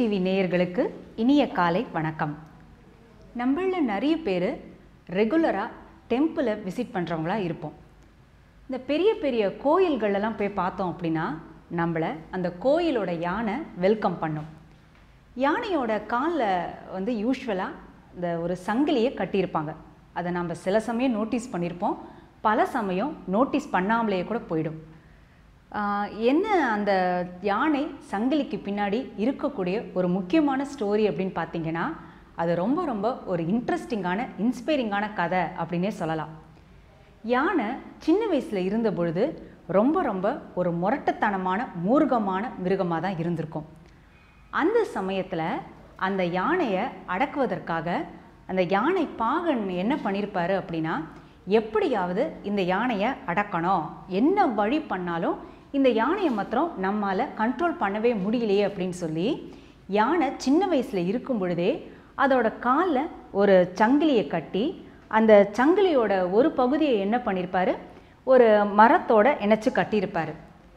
டிவி நேயர்களுக்கு இனிய காலை வணக்கம் நம்மள நிறைய பேர் ரெகுலராக டெம்பிளை விசிட் பண்ணுறவங்களா இருப்போம் இந்த பெரிய பெரிய கோயில்களெல்லாம் போய் பார்த்தோம் அப்படின்னா நம்மளை அந்த கோயிலோட யானை வெல்கம் பண்ணும் யானையோட காலில் வந்து யூஸ்வலாக இந்த ஒரு சங்கிலியை கட்டியிருப்பாங்க அதை நம்ம சில சமயம் நோட்டீஸ் பண்ணியிருப்போம் பல சமயம் நோட்டீஸ் பண்ணாமலேயே கூட போயிடும் ஆஹ் என்ன அந்த யானை சங்கிலிக்கு பின்னாடி இருக்கக்கூடிய ஒரு முக்கியமான ஸ்டோரி அப்படின்னு பார்த்தீங்கன்னா அது ரொம்ப ரொம்ப ஒரு இன்ட்ரெஸ்டிங்கான இன்ஸ்பைரிங்கான கதை அப்படின்னே சொல்லலாம் யானை சின்ன வயசில் இருந்த பொழுது ரொம்ப ரொம்ப ஒரு முரட்டுத்தனமான மூர்க்கமான மிருகமாக தான் இருந்திருக்கும் அந்த சமயத்தில் அந்த யானையை அடக்குவதற்காக அந்த யானை பாகன் என்ன பண்ணியிருப்பாரு அப்படின்னா எப்படியாவது இந்த யானையை அடக்கணும் என்ன வழி பண்ணாலும் இந்த யானையை மாத்திரம் நம்மால் கண்ட்ரோல் பண்ணவே முடியலையே அப்படின்னு சொல்லி யானை சின்ன வயசில் இருக்கும் பொழுதே அதோட காலில் ஒரு சங்கிலியை கட்டி அந்த சங்கிலியோட ஒரு பகுதியை என்ன பண்ணியிருப்பாரு ஒரு மரத்தோட இணைச்சு கட்டியிருப்பாரு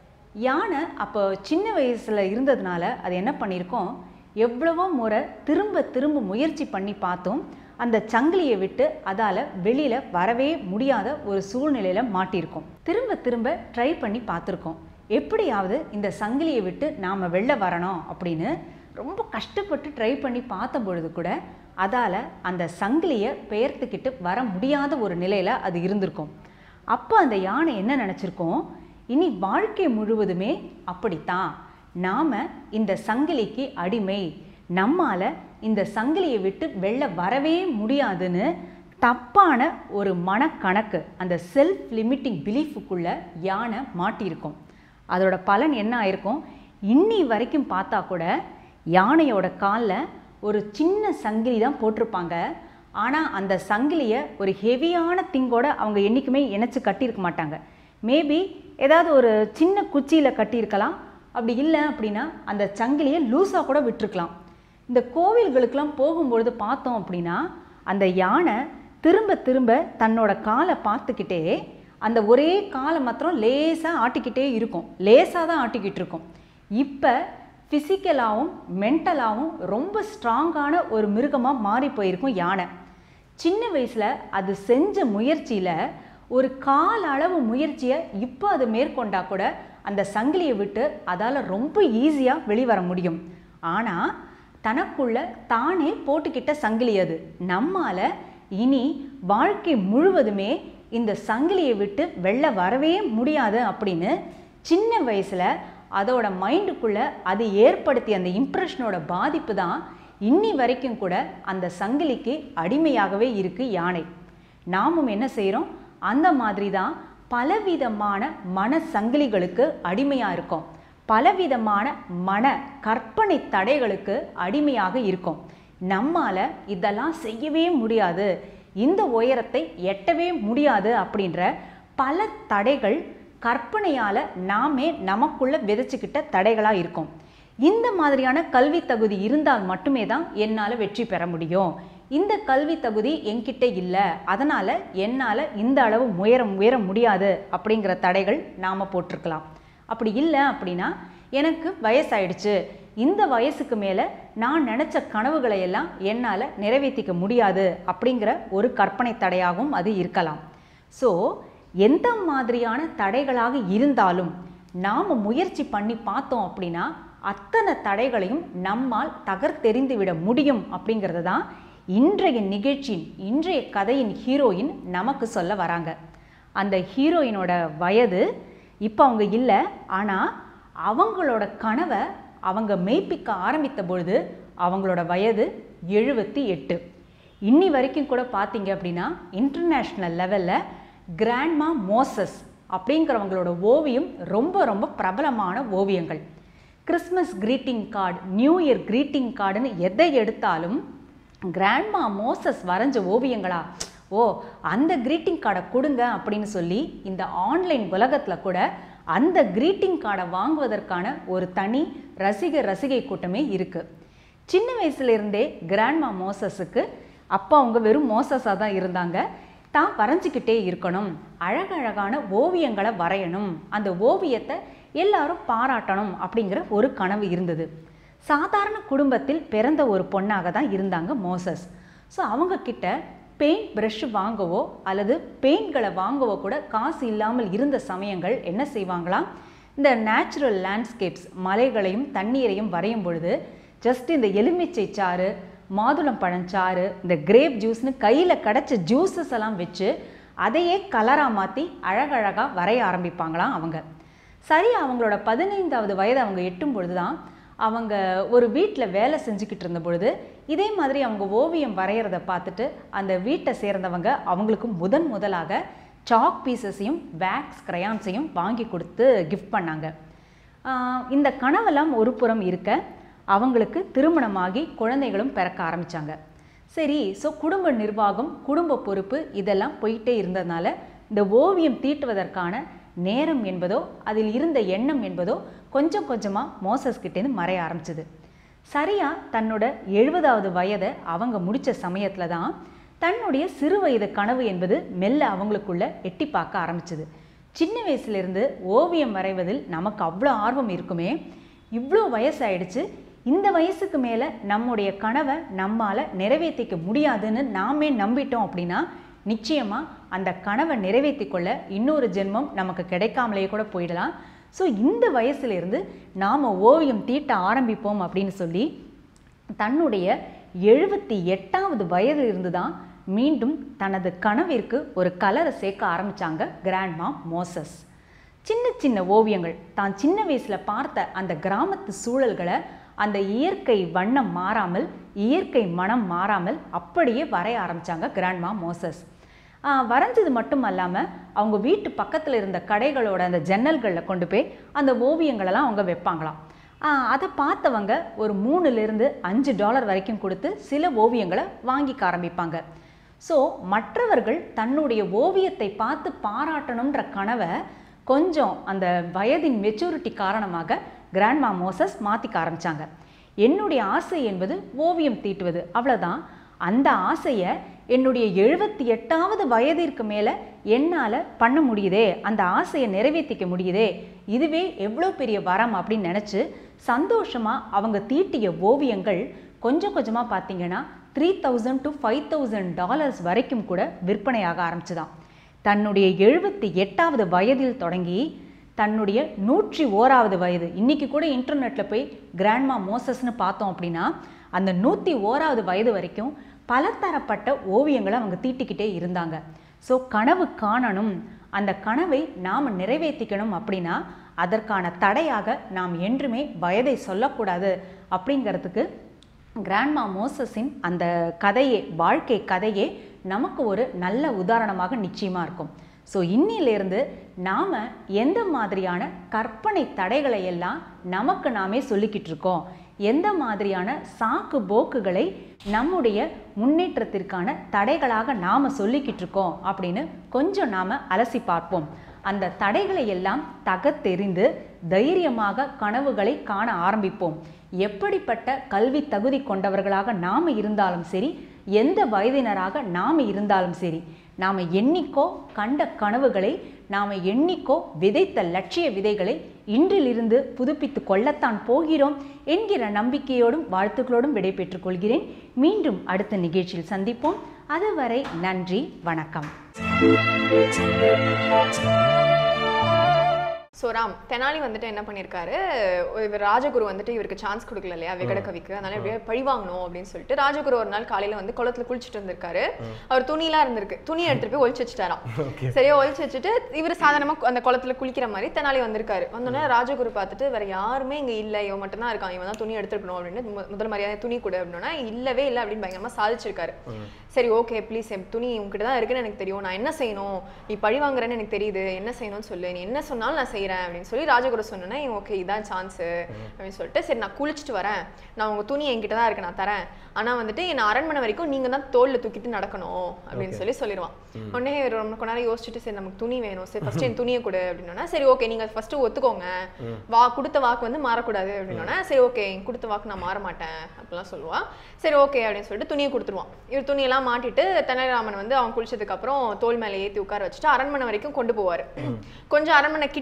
யானை அப்போ சின்ன வயசில் இருந்ததுனால அது என்ன பண்ணியிருக்கோம் எவ்வளவோ முறை திரும்ப திரும்ப முயற்சி பண்ணி பார்த்தும் அந்த சங்கிலியை விட்டு அதால் வெளியில் வரவே முடியாத ஒரு சூழ்நிலையில் மாட்டியிருக்கோம் திரும்ப திரும்ப ட்ரை பண்ணி பார்த்துருக்கோம் எப்படியாவது இந்த சங்கிலியை விட்டு நாம் வெளில வரணும் அப்படின்னு ரொம்ப கஷ்டப்பட்டு ட்ரை பண்ணி பார்த்த பொழுது கூட அதால் அந்த சங்கிலியை பெயர்த்துக்கிட்டு வர முடியாத ஒரு நிலையில் அது இருந்திருக்கும் அப்போ அந்த யானை என்ன நினச்சிருக்கோம் இனி வாழ்க்கை முழுவதுமே அப்படித்தான் நாம் இந்த சங்கிலிக்கு அடிமை நம்மால் இந்த சங்கிலியை விட்டு வெளில வரவே முடியாதுன்னு தப்பான ஒரு மனக்கணக்கு அந்த செல்ஃப் லிமிட்டிங் பிலீஃபுக்குள்ளே யானை மாட்டியிருக்கும் அதோட பலன் என்ன ஆயிருக்கும் இன்னி வரைக்கும் பார்த்தா கூட யானையோட காலில் ஒரு சின்ன சங்கிலி தான் போட்டிருப்பாங்க ஆனால் அந்த சங்கிலியை ஒரு ஹெவியான திங்கோட அவங்க என்றைக்குமே இணைச்சு கட்டியிருக்க மாட்டாங்க மேபி ஏதாவது ஒரு சின்ன குச்சியில் கட்டியிருக்கலாம் அப்படி இல்லை அப்படின்னா அந்த சங்கிலியை லூஸாக கூட விட்டுருக்கலாம் இந்த கோவில்களுக்கெல்லாம் போகும்பொழுது பார்த்தோம் அப்படின்னா அந்த யானை திரும்ப திரும்ப தன்னோட காலை பார்த்துக்கிட்டே அந்த ஒரே காலை மாத்திரம் லேசாக ஆட்டிக்கிட்டே இருக்கும் லேசாக தான் ஆட்டிக்கிட்டு இருக்கும் இப்போ ஃபிசிக்கலாகவும் மென்டலாகவும் ரொம்ப ஸ்ட்ராங்கான ஒரு மிருகமாக மாறி போயிருக்கும் யானை சின்ன வயசில் அது செஞ்ச முயற்சியில் ஒரு கால அளவு முயற்சியை இப்போ அது மேற்கொண்டா கூட அந்த சங்கிலியை விட்டு அதால் ரொம்ப ஈஸியாக வெளிவர முடியும் ஆனால் தனக்குள்ள தானே போட்டுக்கிட்ட சங்கிலி அது நம்மால இனி வாழ்க்கை முழுவதுமே இந்த சங்கிலியை விட்டு வெளில வரவே முடியாது அப்படின்னு சின்ன வயசில் அதோட மைண்டுக்குள்ள அது ஏற்படுத்திய அந்த இம்ப்ரெஷனோட பாதிப்பு தான் இன்னி வரைக்கும் கூட அந்த சங்கிலிக்கு அடிமையாகவே இருக்கு யானை நாமும் என்ன செய்கிறோம் அந்த மாதிரி தான் பலவிதமான மன சங்கிலிகளுக்கு அடிமையாக இருக்கோம் பலவிதமான மன கற்பனை தடைகளுக்கு அடிமையாக இருக்கோம் நம்மால இதெல்லாம் செய்யவே முடியாது இந்த உயரத்தை எட்டவே முடியாது அப்படின்ற பல தடைகள் கற்பனையால் நாமே நமக்குள்ள விதைச்சிக்கிட்ட தடைகளாக இருக்கும் இந்த மாதிரியான கல்வி தகுதி இருந்தால் மட்டுமே தான் என்னால் வெற்றி பெற முடியும் இந்த கல்வி தகுதி என்கிட்ட இல்லை அதனால் என்னால் இந்த அளவு உயரம் உயர முடியாது அப்படிங்கிற தடைகள் நாம் போட்டிருக்கலாம் அப்படி இல்லை அப்படின்னா எனக்கு வயசாயிடுச்சு இந்த வயசுக்கு மேலே நான் நினச்ச கனவுகளை எல்லாம் என்னால் நிறைவேற்றிக்க முடியாது அப்படிங்கிற ஒரு கற்பனை தடையாகவும் அது இருக்கலாம் ஸோ எந்த மாதிரியான தடைகளாக இருந்தாலும் நாம் முயற்சி பண்ணி பார்த்தோம் அப்படின்னா அத்தனை தடைகளையும் நம்மால் தகர்த்தெறிந்து விட முடியும் அப்படிங்கிறது தான் இன்றைய நிகழ்ச்சியின் இன்றைய கதையின் ஹீரோயின் நமக்கு சொல்ல வராங்க அந்த ஹீரோயினோட வயது இப்போ அவங்க இல்லை ஆனால் அவங்களோட கனவை அவங்க மெய்ப்பிக்க ஆரம்பித்த பொழுது அவங்களோட வயது எழுபத்தி எட்டு இன்னி வரைக்கும் கூட பார்த்தீங்க அப்படின்னா இன்டர்நேஷ்னல் லெவலில் கிராண்ட்மா மோசஸ் அப்படிங்கிறவங்களோட ஓவியம் ரொம்ப ரொம்ப பிரபலமான ஓவியங்கள் Christmas greeting card new year greeting கார்டுன்னு எதை எடுத்தாலும் கிராண்ட்மா மோசஸ் வரைஞ்ச ஓவியங்களா ஓ அந்த greeting கார்டை கொடுங்க அப்படின்னு சொல்லி இந்த ஆன்லைன் உலகத்தில் கூட அந்த greeting கார்டை வாங்குவதற்கான ஒரு தனி ரசிக ரசிகை கூட்டமே இருக்குது சின்ன வயசுல இருந்தே கிராண்ட்மா மோசஸுக்கு அப்பா அவங்க வெறும் மோசஸாக தான் இருந்தாங்க தான் வரைஞ்சிக்கிட்டே இருக்கணும் அழகழகான ஓவியங்களை வரையணும் அந்த ஓவியத்தை எல்லாரும் பாராட்டணும் அப்படிங்கிற ஒரு கனவு இருந்தது சாதாரண குடும்பத்தில் பிறந்த ஒரு பொண்ணாக தான் இருந்தாங்க மோசஸ் ஸோ அவங்க கிட்ட பெயிண்ட் ப்ரஷ் வாங்கவோ அல்லது பெயிண்ட்களை வாங்கவோ கூட காசு இல்லாமல் இருந்த சமயங்கள் என்ன செய்வாங்களாம் இந்த நேச்சுரல் லேண்ட்ஸ்கேப்ஸ் மலைகளையும் தண்ணீரையும் வரையும் பொழுது ஜஸ்ட் இந்த எலுமிச்சை சாறு மாதுளம் பழச்சாறு இந்த கிரேப் ஜூஸ்னு கையில் கிடச்ச ஜூஸஸ் எல்லாம் வச்சு அதையே கலராக மாற்றி அழகழகாக வரைய ஆரம்பிப்பாங்களாம் அவங்க சரி அவங்களோட பதினைந்தாவது வயது அவங்க எட்டும் பொழுது தான் அவங்க ஒரு வீட்டில் வேலை செஞ்சுக்கிட்டு இருந்த பொழுது இதே மாதிரி அவங்க ஓவியம் வரைகிறத பார்த்துட்டு அந்த வீட்டை சேர்ந்தவங்க அவங்களுக்கு முதன் முதலாக சாக் பீசஸையும் வேக்ஸ் கிரையான்ஸையும் வாங்கி கொடுத்து கிஃப்ட் பண்ணாங்க ஆஹ் இந்த கனவெல்லாம் ஒரு புறம் இருக்க அவங்களுக்கு திருமணமாகி குழந்தைகளும் பிறக்க ஆரம்பிச்சாங்க சரி ஸோ குடும்ப நிர்வாகம் குடும்ப பொறுப்பு இதெல்லாம் போயிட்டே இருந்ததுனால இந்த ஓவியம் தீட்டுவதற்கான நேரம் என்பதோ அதில் இருந்த எண்ணம் என்பதோ கொஞ்சம் கொஞ்சமாக மோசஸ் கிட்டேருந்து மறைய ஆரம்பிச்சது சரியா தன்னோட எழுபதாவது வயதை அவங்க முடிச்ச சமயத்தில் தான் தன்னுடைய சிறு வயது கனவு என்பது மெல்ல அவங்களுக்குள்ள எட்டி பார்க்க ஆரம்பிச்சது சின்ன வயசுலேருந்து ஓவியம் வரைவதில் நமக்கு அவ்வளோ ஆர்வம் இருக்குமே இவ்வளோ வயசாயிடுச்சு இந்த வயசுக்கு மேலே நம்முடைய கனவை நம்மால் நிறைவேற்றிக்க முடியாதுன்னு நாமே நம்பிட்டோம் அப்படின்னா நிச்சயமாக அந்த கனவை நிறைவேற்றி கொள்ள இன்னொரு ஜென்மம் நமக்கு கிடைக்காமலேயே கூட போயிடலாம் ஸோ இந்த வயசுலேருந்து நாம் ஓவியம் தீட்ட ஆரம்பிப்போம் அப்படின்னு சொல்லி தன்னுடைய எழுபத்தி எட்டாவது வயது இருந்து தான் மீண்டும் தனது கனவிற்கு ஒரு கலரை சேர்க்க ஆரம்பிச்சாங்க கிராண்ட்மா மோசஸ் சின்ன சின்ன ஓவியங்கள் தான் சின்ன வயசில் பார்த்த அந்த கிராமத்து சூழல்களை அந்த இயற்கை வண்ணம் மாறாமல் இயற்கை மனம் மாறாமல் அப்படியே வரைய ஆரம்பிச்சாங்க கிராண்ட்மா மோசஸ் ஆஹ் வரைஞ்சது மட்டும் அல்லாமல் அவங்க வீட்டு பக்கத்தில் இருந்த கடைகளோட அந்த ஜன்னல்களில் கொண்டு போய் அந்த ஓவியங்களெல்லாம் அவங்க வைப்பாங்களாம் ஆஹ் அதை பார்த்தவங்க ஒரு மூணுலேருந்து அஞ்சு டாலர் வரைக்கும் கொடுத்து சில ஓவியங்களை வாங்கிக்க ஆரம்பிப்பாங்க ஸோ மற்றவர்கள் தன்னுடைய ஓவியத்தை பார்த்து பாராட்டணுன்ற கனவை கொஞ்சம் அந்த வயதின் மெச்சூரிட்டி காரணமாக கிராண்ட்மா மோசஸ் மாற்றிக்க ஆரம்பிச்சாங்க என்னுடைய ஆசை என்பது ஓவியம் தீட்டுவது அவ்வளோதான் அந்த ஆசையை என்னுடைய எழுபத்தி எட்டாவது வயதிற்கு மேலே என்னால் பண்ண முடியுதே அந்த ஆசையை நிறைவேற்றிக்க முடியுதே இதுவே எவ்வளோ பெரிய வரம் அப்படின்னு நினச்சி சந்தோஷமாக அவங்க தீட்டிய ஓவியங்கள் கொஞ்சம் கொஞ்சமாக பார்த்தீங்கன்னா three thousand to five thousand dollars வரைக்கும் கூட விற்பனையாக ஆரம்பிச்சுதான் தன்னுடைய எழுபத்தி எட்டாவது வயதில் தொடங்கி தன்னுடைய நூற்றி ஓராவது வயது இன்னைக்கு கூட இன்டர்நெட்டில் போய் கிராண்ட்மா மோசஸ்னு பார்த்தோம் அப்படின்னா அந்த நூற்றி ஓராவது வயது வரைக்கும் பலதரப்பட்ட ஓவியங்களை அவங்க தீட்டிக்கிட்டே இருந்தாங்க ஸோ கனவு காணணும் அந்த கனவை நாம் நிறைவேற்றிக்கணும் அப்படின்னா அதற்கான தடையாக நாம் என்றுமே வயதை சொல்லக்கூடாது அப்படிங்கிறதுக்கு கிராண்ட்மா மோசஸின் அந்த கதையே வாழ்க்கை கதையே நமக்கு ஒரு நல்ல உதாரணமாக நிச்சயமாக இருக்கும் ஸோ இன்னிலிருந்து நாம் எந்த மாதிரியான கற்பனை தடைகளை எல்லாம் நமக்கு நாமே சொல்லிக்கிட்டு இருக்கோம் எந்த மாதிரியான சாக்கு போக்குகளை நம்முடைய முன்னேற்றத்திற்கான தடைகளாக நாம் சொல்லிக்கிட்டு இருக்கோம் அப்படின்னு கொஞ்சம் நாம் அலசி பார்ப்போம் அந்த தடைகளை எல்லாம் தகத்தெறிந்து தைரியமாக கனவுகளை காண ஆரம்பிப்போம் எப்படிப்பட்ட கல்வி தகுதி கொண்டவர்களாக நாம் இருந்தாலும் சரி எந்த வயதினராக நாம் இருந்தாலும் சரி நாம் எண்ணிக்கோ கண்ட கனவுகளை நாம் எண்ணிக்கோ விதைத்த லட்சிய விதைகளை இன்றிலிருந்து புதுப்பித்து கொள்ளத்தான் போகிறோம் என்கிற நம்பிக்கையோடும் வாழ்த்துக்களோடும் விடைபெற்றுக் கொள்கிறேன் மீண்டும் அடுத்த நிகழ்ச்சியில் சந்திப்போம் அதுவரை நன்றி வணக்கம் ஸோ ராம் தெனாலி வந்துட்டு என்ன பண்ணியிருக்காரு இவர் ராஜகுரு வந்துட்டு இவருக்கு சான்ஸ் கொடுக்கல இல்லையா விகட கவிக்கு அதனால எப்படியா பழி வாங்கணும் அப்படின்னு சொல்லிட்டு ராஜகுரு ஒரு நாள் காலையில வந்து குளத்துல குளிச்சுட்டு இருந்திருக்காரு அவர் துணியெல்லாம் இருந்திருக்கு துணியை எடுத்துட்டு போய் ஒழிச்சு வச்சுட்டாராம் சரியா ஒழிச்சு வச்சுட்டு இவர் சாதாரணமா அந்த குளத்துல குளிக்கிற மாதிரி தெனாலி வந்திருக்காரு வந்தோடனே ராஜகுரு பார்த்துட்டு வேற யாருமே இங்க இல்ல இவன் மட்டும் தான் இருக்கான் இவன் தான் துணி எடுத்துருக்கணும் அப்படின்னு மு- முதல் மரியாதை துணி கொடு அப்படின்னா இல்லவே இல்லை அப்படின்னு பயங்கரமா சாதிச்சிருக்காரு சரி ஓகே ப்ளீஸ் என் துணி உங்ககிட்ட தான் இருக்குன்னு எனக்கு தெரியும் நான் என்ன செய்யணும் நீ பழி வாங்குறேன்னு எனக்கு தெரியுது என்ன செய்யணும்னு சொல்லு நீ என்ன சொன்னாலும் நான் செய்றேன் அப்படின்னு சொல்லி ராஜகுரு சொன்னேன்னா ஓகே இதான் சான்ஸ் அப்படின்னு சொல்லிட்டு சரி நான் குளிச்சுட்டு வரேன் நான் உங்க துணி என்கிட்ட தான் இருக்கு நான் தரேன் ஆனா வந்துட்டு என்ன அரண்மனை வரைக்கும் நீங்க தான் தோல்ல தூக்கிட்டு நடக்கணும் அப்படின்னு சொல்லி சொல்லிடுவான் உடனே இவர் ரொம்ப கொஞ்ச நேரம் யோசிச்சுட்டு சரி நமக்கு துணி வேணும் சரி ஃபர்ஸ்ட் என் துணியை கொடு அப்படின்னா சரி ஓகே நீங்க ஃபர்ஸ்ட் ஒத்துக்கோங்க வா கொடுத்த வாக்கு வந்து மாறக்கூடாது அப்படின்னா சரி ஓகே கொடுத்த வாக்கு நான் மாற மாட்டேன் அப்படிலாம் சொல்லுவா சரி ஓகே அப்படின்னு சொல்லிட்டு துணியை கொடுத்துருவான் இவர் துணியெல்லாம் மாட்டிட்டு தெனாலிராமன் வந்து அவன் குளிச்சதுக்கு அப்புறம் தோல் மேலே ஏத்தி உட்கார வச்சுட்டு அரண்மனை வரைக்கும் கொண்டு போவாரு கொஞ்சம் அரண்மனை கிட்ட போன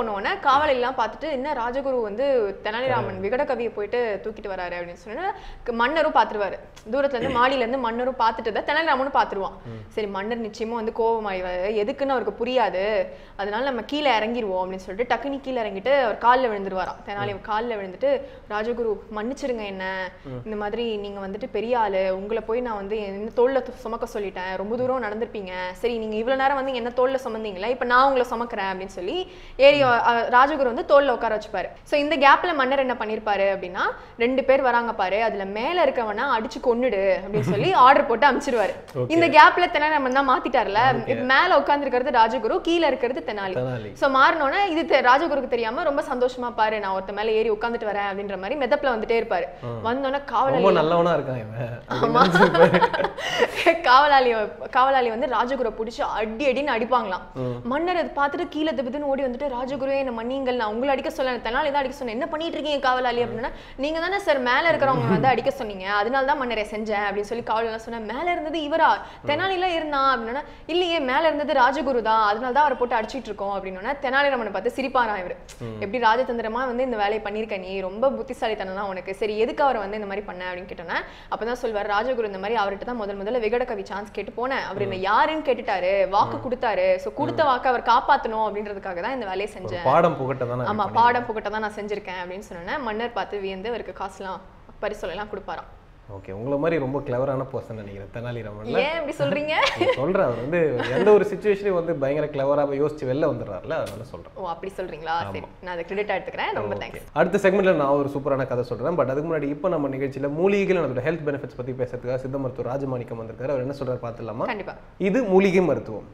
போனோடனே காவலெல்லாம் பார்த்துட்டு என்ன ராஜகுரு வந்து தெனாலிராமன் விகட கவியை போயிட்டு தூக்கிட்டு வராரு அப்படின்னு சொன்னா மன்னரும் பார்த்துருவாரு தூரத்துல இருந்து மாடியில இருந்து மன்னரும் பார்த்துட்டு தான் தெனாலிராமனும் பார்த்துருவான் சரி மன்னர் நிச்சயமா வந்து கோபமாயிவாரு எதுக்குன்னு அவருக்கு புரியாது அதனால நம்ம கீழே இறங்கிடுவோம் அப்படின்னு சொல்லிட்டு டக்குனு கீழே இறங்கிட்டு அவர் காலில் விழுந்துருவாராம் தெனாலி காலில் விழுந்துட்டு ராஜகுரு மன்னிச்சிருங்க என்ன இந்த மாதிரி நீங்க வந்துட்டு பெரிய ஆளு உங்களை போய் நான் வந்து என்ன தோல்ல து- சுமக்க சொல்லிட்டேன் ரொம்ப தூரம் நடந்திருப்பீங்க சரி நீங்க இவ்வளவு நேரம் வந்து என்ன தோல்ல சுமந்தீங்களா இப்ப நான் உங்களை சுமக்கிறேன் அப்படின்னு சொல்லி ஏறி அ- அ- ராஜகுரு வந்து தோல்ல உட்கார வச்சுப்பாரு சோ இந்த கேப்ல மன்னர் என்ன பண்ணிருப்பாரு அப்படின்னா ரெண்டு பேர் வராங்க பாரு அதுல மேல இருக்கவனா அடிச்சு கொன்னுடு அப்படின்னு சொல்லி ஆர்டர் போட்டு அனுப்பிச்சிருவாரு இந்த கேப்ல தெனாலிராமன் தான் மாத்திட்டார்ல இப்ப மேல உட்கார்ந்திருக்கிறது ராஜகுரு கீழ இருக்கிறது தெனாலி தெனாலி சோ மாறினோன்னே இது தெ- ராஜகுருக்கு தெரியாம ரொம்ப சந்தோஷமா பாரு நான் ஒருத்த மேல ஏறி உட்காந்துட்டு வரேன் அப்படின்ற மாதிரி மெதப்புல வந்துட்டே இருப்பாரு வந்தோன்னே காவலாளி ரொம்ப நல்லவனா இருக்கான் இவன் ஆமா. காவலாளி காவலாளி வந்து ராஜகுரை பிடிச்சி அடி அடின்னு அடிப்பாங்களாம் மன்னர் அதை பார்த்துட்டு கீழே திபுதுன்னு ஓடி வந்துட்டு ராஜகுருவே என்ன மன்னிங்கள் நான் உங்களை அடிக்க சொல்ல தெனாலி தான் அடிக்க சொன்னேன் என்ன பண்ணிட்டு இருக்கீங்க காவலாளி அப்படின்னா நீங்க தானே சார் மேல இருக்கிறவங்க வந்து அடிக்க சொன்னீங்க அதனால தான் மன்னரை செஞ்சேன் அப்படின்னு சொல்லி காவலாளி சொன்னேன் மேல இருந்தது இவரா தெனாலிலாம் இருந்தான் அப்படின்னா இல்லையே மேல இருந்தது ராஜகுரு தான் அதனால தான் அவரை போட்டு அடிச்சிட்டு இருக்கோம் அப்படின்னா தெனாலிராமனை பார்த்து சிரிப்பாராம் இவர் எப்படி ராஜதந்திரமா வந்து இந்த வேலையை பண்ணியிருக்க நீ ரொம்ப புத்திசாலித்தனம் தான் உனக்கு சரி எதுக்கு அவரை வந்து இந்த மாதிரி பண்ண அப்படின்னு கேட்டோன்னே அப்பதான் சொல்வார் ராஜகுரு இந்த மாதிரி அவர்கிட்ட தான் முதல் முதல்ல விகட கவி சான்ஸ் கேட்டு போனேன் அவர் என்ன யாருன்னு கேட்டுட்டாரு வாக்கு கொடுத்தாரு சோ கொடுத்த வாக்கு அவர் காப்பாத்தணும் அப்படின்றதுக்காக தான் இந்த வேலையை ஒரு செஞ்சேன் பாடம் புகட்ட தானே ஆமா பாடம் புகட்ட தான் நான் செஞ்சிருக்கேன் அப்படின்னு சொன்னோன்னே மன்னர் பார்த்து வியந்து அவருக்கு காசுலாம் பரிசோலைலாம் கொடுப்பாராம் ஓகே உங்களை மாதிரி ரொம்ப கிளவரான பர்சன் நினைக்கிறேன் தெனாலிராமன்ல ஏன் இப்படி சொல்றீங்க சொல்றேன் அவர் வந்து எந்த ஒரு சுச்சுவேஷனையும் வந்து பயங்கர கிளவராக யோசிச்சு வெளில வந்துடுறாருல அதனால சொல்றேன் ஓ அப்படி சொல்றீங்களா சரி நான் அதை கிரெடிட் எடுத்துக்கிறேன் ரொம்ப Okay. தேங்க்ஸ் அடுத்த செக்மெண்ட்ல நான் ஒரு சூப்பரான கதை சொல்றேன் பட் அதுக்கு முன்னாடி இப்போ நம்ம நிகழ்ச்சியில மூலிகைகள் அதோட ஹெல்த் பெனிஃபிட்ஸ் பத்தி பேசுறதுக்காக சித்த மருத்துவர் ராஜமாணிக்கம் வந்திருக்காரு அவர் என்ன சொல்றாரு பார்த்துலாமா கண்டிப்பா இது மூலிகை மருத்துவம்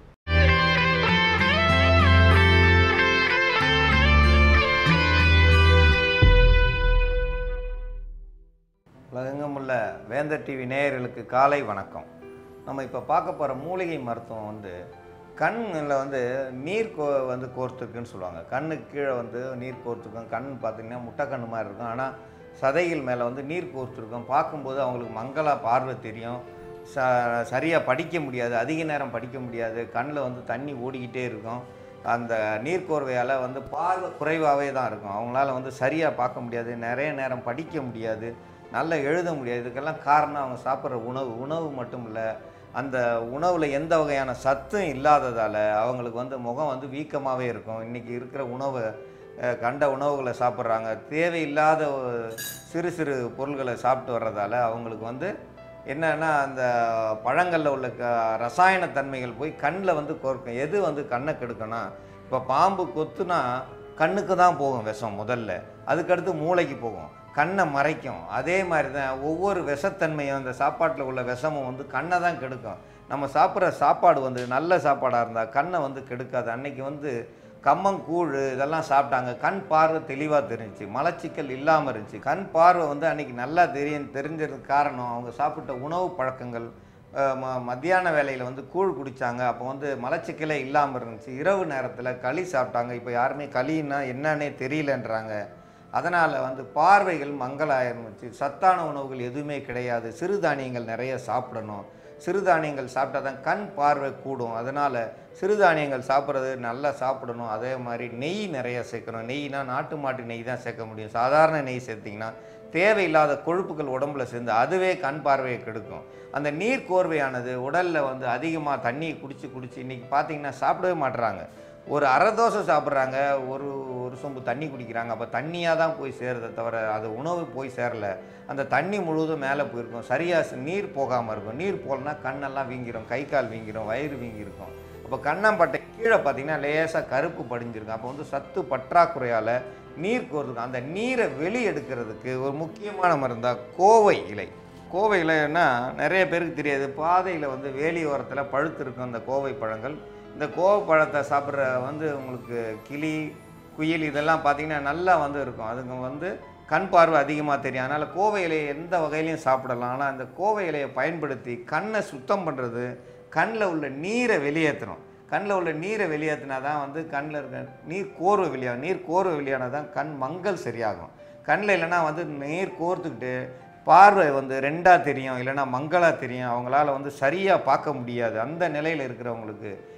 உலகெங்கும் உள்ள வேந்தர் டிவி நேயர்களுக்கு காலை வணக்கம் நம்ம இப்போ பார்க்க போகிற மூலிகை மருத்துவம் வந்து கண்ணில் வந்து நீர் கோ வந்து கோர்த்துருக்குன்னு சொல்லுவாங்க கண்ணுக்கு கீழே வந்து நீர் கோர்த்துருக்கும் கண் பார்த்திங்கன்னா முட்டை கண்ணு மாதிரி இருக்கும் ஆனால் சதைகள் மேலே வந்து நீர் கோர்த்துருக்கும் பார்க்கும்போது அவங்களுக்கு மங்களா பார்வை தெரியும் ச சரியாக படிக்க முடியாது அதிக நேரம் படிக்க முடியாது கண்ணில் வந்து தண்ணி ஓடிக்கிட்டே இருக்கும் அந்த நீர்க்கோர்வையால் வந்து பார்வை குறைவாகவே தான் இருக்கும் அவங்களால வந்து சரியாக பார்க்க முடியாது நிறைய நேரம் படிக்க முடியாது நல்லா எழுத முடியாது இதுக்கெல்லாம் காரணம் அவங்க சாப்பிட்ற உணவு உணவு மட்டும் இல்லை அந்த உணவில் எந்த வகையான சத்தும் இல்லாததால் அவங்களுக்கு வந்து முகம் வந்து வீக்கமாகவே இருக்கும் இன்றைக்கி இருக்கிற உணவை அஹ், கண்ட உணவுகளை சாப்பிட்றாங்க தேவையில்லாத ஒரு சிறு சிறு பொருள்களை சாப்பிட்டு வர்றதால அவங்களுக்கு வந்து என்னன்னா அந்த பழங்களில் உள்ள க ரசாயன தன்மைகள் போய் கண்ணில் வந்து கோர்க்கும் எது வந்து கண்ணை கெடுக்கும்னா இப்போ பாம்பு கொத்துனா கண்ணுக்கு தான் போகும் விஷம் முதல்ல அதுக்கடுத்து மூளைக்கு போகும் கண்ணை மறைக்கும் அதே மாதிரி தான் ஒவ்வொரு விஷத்தன்மையும் அந்த சாப்பாட்டில் உள்ள விஷமும் வந்து கண்ணை தான் கெடுக்கும் நம்ம சாப்பிட்ற சாப்பாடு வந்து நல்ல சாப்பாடாக இருந்தால் கண்ணை வந்து கெடுக்காது அன்னைக்கு வந்து கம்மங்கூழ் இதெல்லாம் சாப்பிட்டாங்க கண் பார்வை தெளிவாக தெரிஞ்சுச்சு மலச்சிக்கல் இல்லாமல் இருந்துச்சு கண் பார்வை வந்து அன்னைக்கு நல்லா தெரியும் தெரிஞ்சதுக்கு காரணம் அவங்க சாப்பிட்ட உணவு பழக்கங்கள் அஹ், ம மத்தியான வேலையில் வந்து கூழ் குடித்தாங்க அப்போ வந்து மலச்சிக்கலே இல்லாமல் இருந்துச்சு இரவு நேரத்தில் களி சாப்பிட்டாங்க இப்போ யாருமே களின்னா என்னன்னே தெரியலன்றாங்க அதனால் வந்து பார்வைகள் மங்களாயிருந்துச்சு சத்தான உணவுகள் எதுவுமே கிடையாது சிறுதானியங்கள் நிறைய சாப்பிடணும் சிறுதானியங்கள் சாப்பிட்டா தான் கண் பார்வை கூடும் அதனால் சிறுதானியங்கள் சாப்பிட்றது நல்லா சாப்பிடணும் அதே மாதிரி நெய் நிறைய சேர்க்கணும் நெய்னா நாட்டு மாட்டு நெய் தான் சேர்க்க முடியும் சாதாரண நெய் சேர்த்திங்கன்னா தேவையில்லாத கொழுப்புகள் உடம்புல சேர்ந்து அதுவே கண் பார்வையை கெடுக்கும் அந்த நீர் கோர்வையானது உடலில் வந்து அதிகமாக தண்ணியை குடிச்சு குடிச்சு இன்றைக்கி பார்த்தீங்கன்னா சாப்பிடவே மாட்டுறாங்க ஒரு அரை தோசை சாப்பிட்றாங்க ஒரு ஒரு சொம்பு தண்ணி குடிக்கிறாங்க அப்போ தண்ணியாக தான் போய் சேருதே தவிர அது உணவு போய் சேரல அந்த தண்ணி முழுவதும் மேலே போயிருக்கும் சரியாக நீர் போகாமல் இருக்கும் நீர் போகலன்னா கண்ணெல்லாம் வீங்கிரும் கை கால் வீங்கிரும் வயிறு வீங்கிருக்கும் அப்போ கண்ணம்பட்டை கீழே பார்த்தீங்கன்னா லேசாக கருப்பு படிஞ்சிருக்கும் அப்போ வந்து சத்து பற்றாக்குறையால் நீர் கோர்த்துக்கும் அந்த நீரை வெளியெடுக்கிறதுக்கு ஒரு முக்கியமான மருந்தா கோவை இலை கோவை இலைன்னா நிறைய பேருக்கு தெரியாது பாதையில் வந்து வேலி ஓரத்தில் பழுத்திருக்கும் அந்த கோவை பழங்கள் இந்த கோவை பழத்தை சாப்பிட்ற வந்து உங்களுக்கு கிளி குயில் இதெல்லாம் பார்த்தீங்கன்னா நல்லா வந்து இருக்கும் அதுங்க வந்து கண் பார்வை அதிகமாக தெரியும் அதனால் கோவை இலையை எந்த வகையிலையும் சாப்பிடலாம் ஆனால் அந்த கோவை இலையை பயன்படுத்தி கண்ணை சுத்தம் பண்ணுறது கண்ணில் உள்ள நீரை வெளியேற்றணும் கண்ணில் உள்ள நீரை வெளியேற்றினா தான் வந்து கண்ணில் இருக்க நீர் கோர்வை வெளியாகும் நீர் கோர்வை வெளியானா தான் கண் மங்கல் சரியாகும் கண்ணில் இல்லைன்னா வந்து நீர் கோர்த்துக்கிட்டு பார்வை வந்து ரெண்டாக தெரியும் இல்லைன்னா மங்கலாக தெரியும் அவங்களால வந்து சரியாக பார்க்க முடியாது அந்த நிலையில் இருக்கிறவங்களுக்கு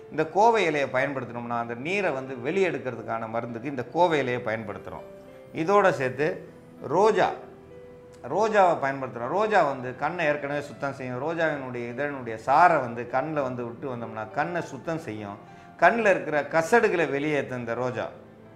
இந்த கோவை இலையை பயன்படுத்தினோம்னா அந்த நீரை வந்து வெளியெடுக்கிறதுக்கான மருந்துக்கு இந்த கோவை இலையை பயன்படுத்துகிறோம் இதோட சேர்த்து ரோஜா ரோஜாவை பயன்படுத்துகிறோம் ரோஜா வந்து கண்ணை ஏற்கனவே சுத்தம் செய்யும் ரோஜாவினுடைய இதழினுடைய சாரை வந்து கண்ணில் வந்து விட்டு வந்தோம்னா கண்ணை சுத்தம் செய்யும் கண்ணில் இருக்கிற கசடுகளை வெளியேற்றும் இந்த ரோஜா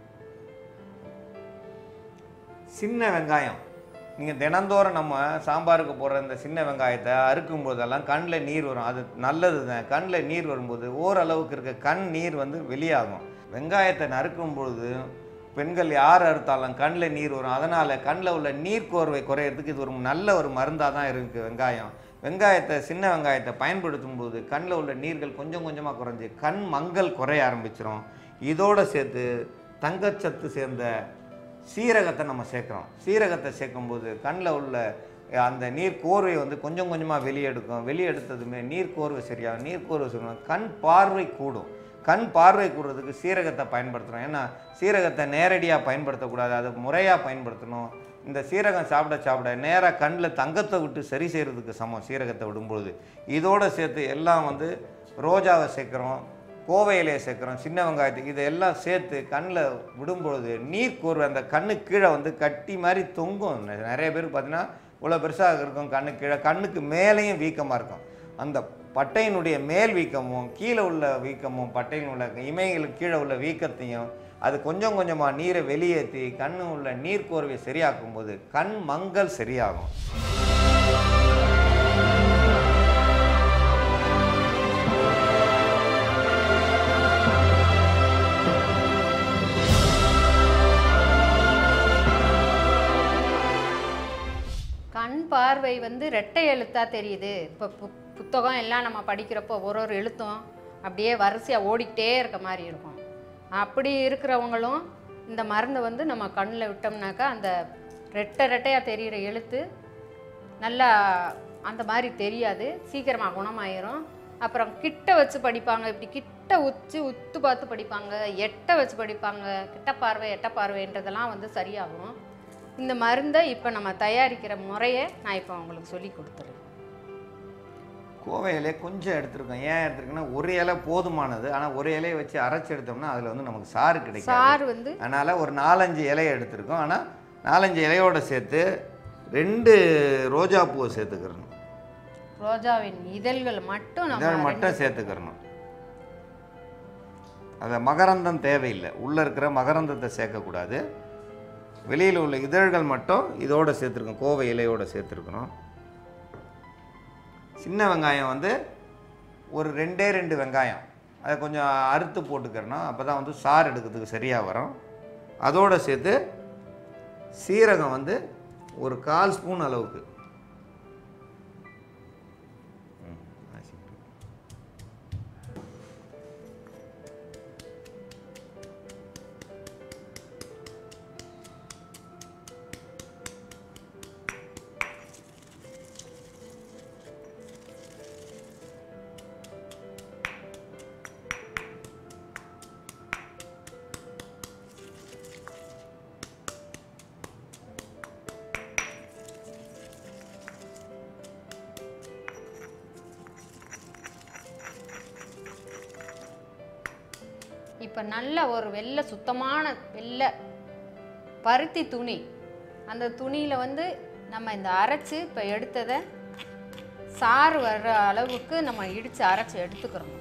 சின்ன வெங்காயம் நீங்கள் தினந்தோறும் நம்ம சாம்பாருக்கு போடுற இந்த சின்ன வெங்காயத்தை அறுக்கும் போதெல்லாம் கண்ணில் நீர் வரும் அது நல்லது தான் கண்ணில் நீர் வரும்போது ஓரளவுக்கு இருக்க கண் நீர் வந்து வெளியாகும் வெங்காயத்தை நறுக்கும் பொழுது பெண்கள் யார் அறுத்தாலும் கண்ணில் நீர் வரும் அதனால் கண்ணில் உள்ள நீர் கோர்வை குறையிறதுக்கு இது ஒரு நல்ல ஒரு மருந்தாக தான் இருக்குது வெங்காயம் வெங்காயத்தை சின்ன வெங்காயத்தை பயன்படுத்தும் போது கண்ணில் உள்ள நீர்கள் கொஞ்சம் கொஞ்சமாக குறைஞ்சி கண் மங்கல் குறைய ஆரம்பிச்சிரும் இதோடு சேர்த்து தங்கச்சத்து சேர்ந்த சீரகத்தை நம்ம சேர்க்குறோம் சீரகத்தை சேர்க்கும்போது கண்ணில் உள்ள அந்த நீர் கோர்வை வந்து கொஞ்சம் கொஞ்சமாக வெளியெடுக்கும் வெளியெடுத்ததுமே நீர் கோர்வை சரியாகும் நீர் கோர்வை சரியாகும் கண் பார்வை கூடும் கண் பார்வை கூடுறதுக்கு சீரகத்தை பயன்படுத்துகிறோம் ஏன்னா சீரகத்தை நேரடியாக பயன்படுத்தக்கூடாது அதை முறையாக பயன்படுத்தணும் இந்த சீரகம் சாப்பிட சாப்பிட நேராக கண்ணில் தங்கத்தை விட்டு சரி செய்கிறதுக்கு சமம் சீரகத்தை விடும்பொழுது இதோடு சேர்த்து எல்லாம் வந்து ரோஜாவை சேர்க்குறோம் கோவை இலையை சேர்க்குறோம் சின்ன வெங்காயத்தை இதையெல்லாம் சேர்த்து கண்ணில் விடும்பொழுது நீர் கோர்வை அந்த கண்ணு கீழே வந்து கட்டி மாதிரி தொங்கும் நெ- நிறைய பேருக்கு பார்த்தீங்கன்னா இவ்வளோ பெருசாக இருக்கும் கண்ணு கீழே கண்ணுக்கு மேலேயும் வீக்கமாக இருக்கும் அந்த பட்டையினுடைய மேல் வீக்கமும் கீழே உள்ள வீக்கமும் பட்டையின் உள்ள இமைகளுக்கு கீழே உள்ள வீக்கத்தையும் அது கொஞ்சம் கொஞ்சமாக நீரை வெளியேற்றி கண்ணு உள்ள நீர் கோர்வை சரியாக்கும் போது கண் மங்கல் சரியாகும் கண் பார்வை வந்து ரெட்டை எழுத்தா தெரியுது இப்போ பு- புத்தகம் எல்லாம் நம்ம படிக்கிறப்போ ஒரு ஒரு எழுத்தும் அப்படியே வரிசையாக ஓடிக்கிட்டே இருக்க மாதிரி இருக்கும் அப்படி இருக்கிறவங்களும் இந்த மருந்தை வந்து நம்ம கண்ணில் விட்டோம்னாக்கா அந்த ரெட்டை ரெட்டையாக தெரிகிற எழுத்து நல்லா அந்த மாதிரி தெரியாது சீக்கிரமாக குணமாயிரும் அப்புறம் கிட்ட வச்சு படிப்பாங்க இப்படி கிட்ட உச்சி உத்து பார்த்து படிப்பாங்க எட்ட வச்சு படிப்பாங்க கிட்ட பார்வை எட்ட பார்வைன்றதெல்லாம் வந்து சரியாகும் இந்த மருந்தை இப்போ நம்ம தயாரிக்கிற முறையை நான் இப்போ உங்களுக்கு சொல்லி கொடுத்துறேன் கோவை இலையை கொஞ்சம் எடுத்திருக்கோம் ஏன் எடுத்திருக்கேன்னா ஒரு இலை போதுமானது ஆனால் ஒரு இலையை வச்சு அரைச்சி எடுத்தோம்னா அதில் வந்து நமக்கு சாறு கிடைக்கும் சாறு வந்து அதனால் ஒரு நாலஞ்சு இலையை எடுத்திருக்கோம் ஆனால் நாலஞ்சு இலையோட சேர்த்து ரெண்டு ரோஜா பூவை சேர்த்துக்கிறணும் ரோஜாவின் இதழ்கள் மட்டும் நம்ம இதழ் மட்டும் சேர்த்துக்கிறணும் அதை மகரந்தம் தேவையில்லை உள்ளே இருக்கிற மகரந்தத்தை சேர்க்கக்கூடாது வெளியில் உள்ள இதழ்கள் மட்டும் இதோட சேர்த்துருக்கோம் கோவை இலையோட சேர்த்துருக்கணும் சின்ன வெங்காயம் வந்து ஒரு ரெண்டே ரெண்டு வெங்காயம் அதை கொஞ்சம் அறுத்து போட்டுக்கிறணும் அப்போ தான் வந்து சாறு எடுக்கிறதுக்கு சரியாக வரும் அதோட சேர்த்து சீரகம் வந்து ஒரு கால் ஸ்பூன் அளவுக்கு ம், ஆசிட்டு. இப்போ நல்ல ஒரு வெள்ளை சுத்தமான வெள்ளை பருத்தி துணி அந்த துணியில் வந்து நம்ம இந்த அரைச்சு இப்போ எடுத்ததை சாறு வர்ற அளவுக்கு நம்ம இடித்து அரைச்சி எடுத்துக்கிறோம்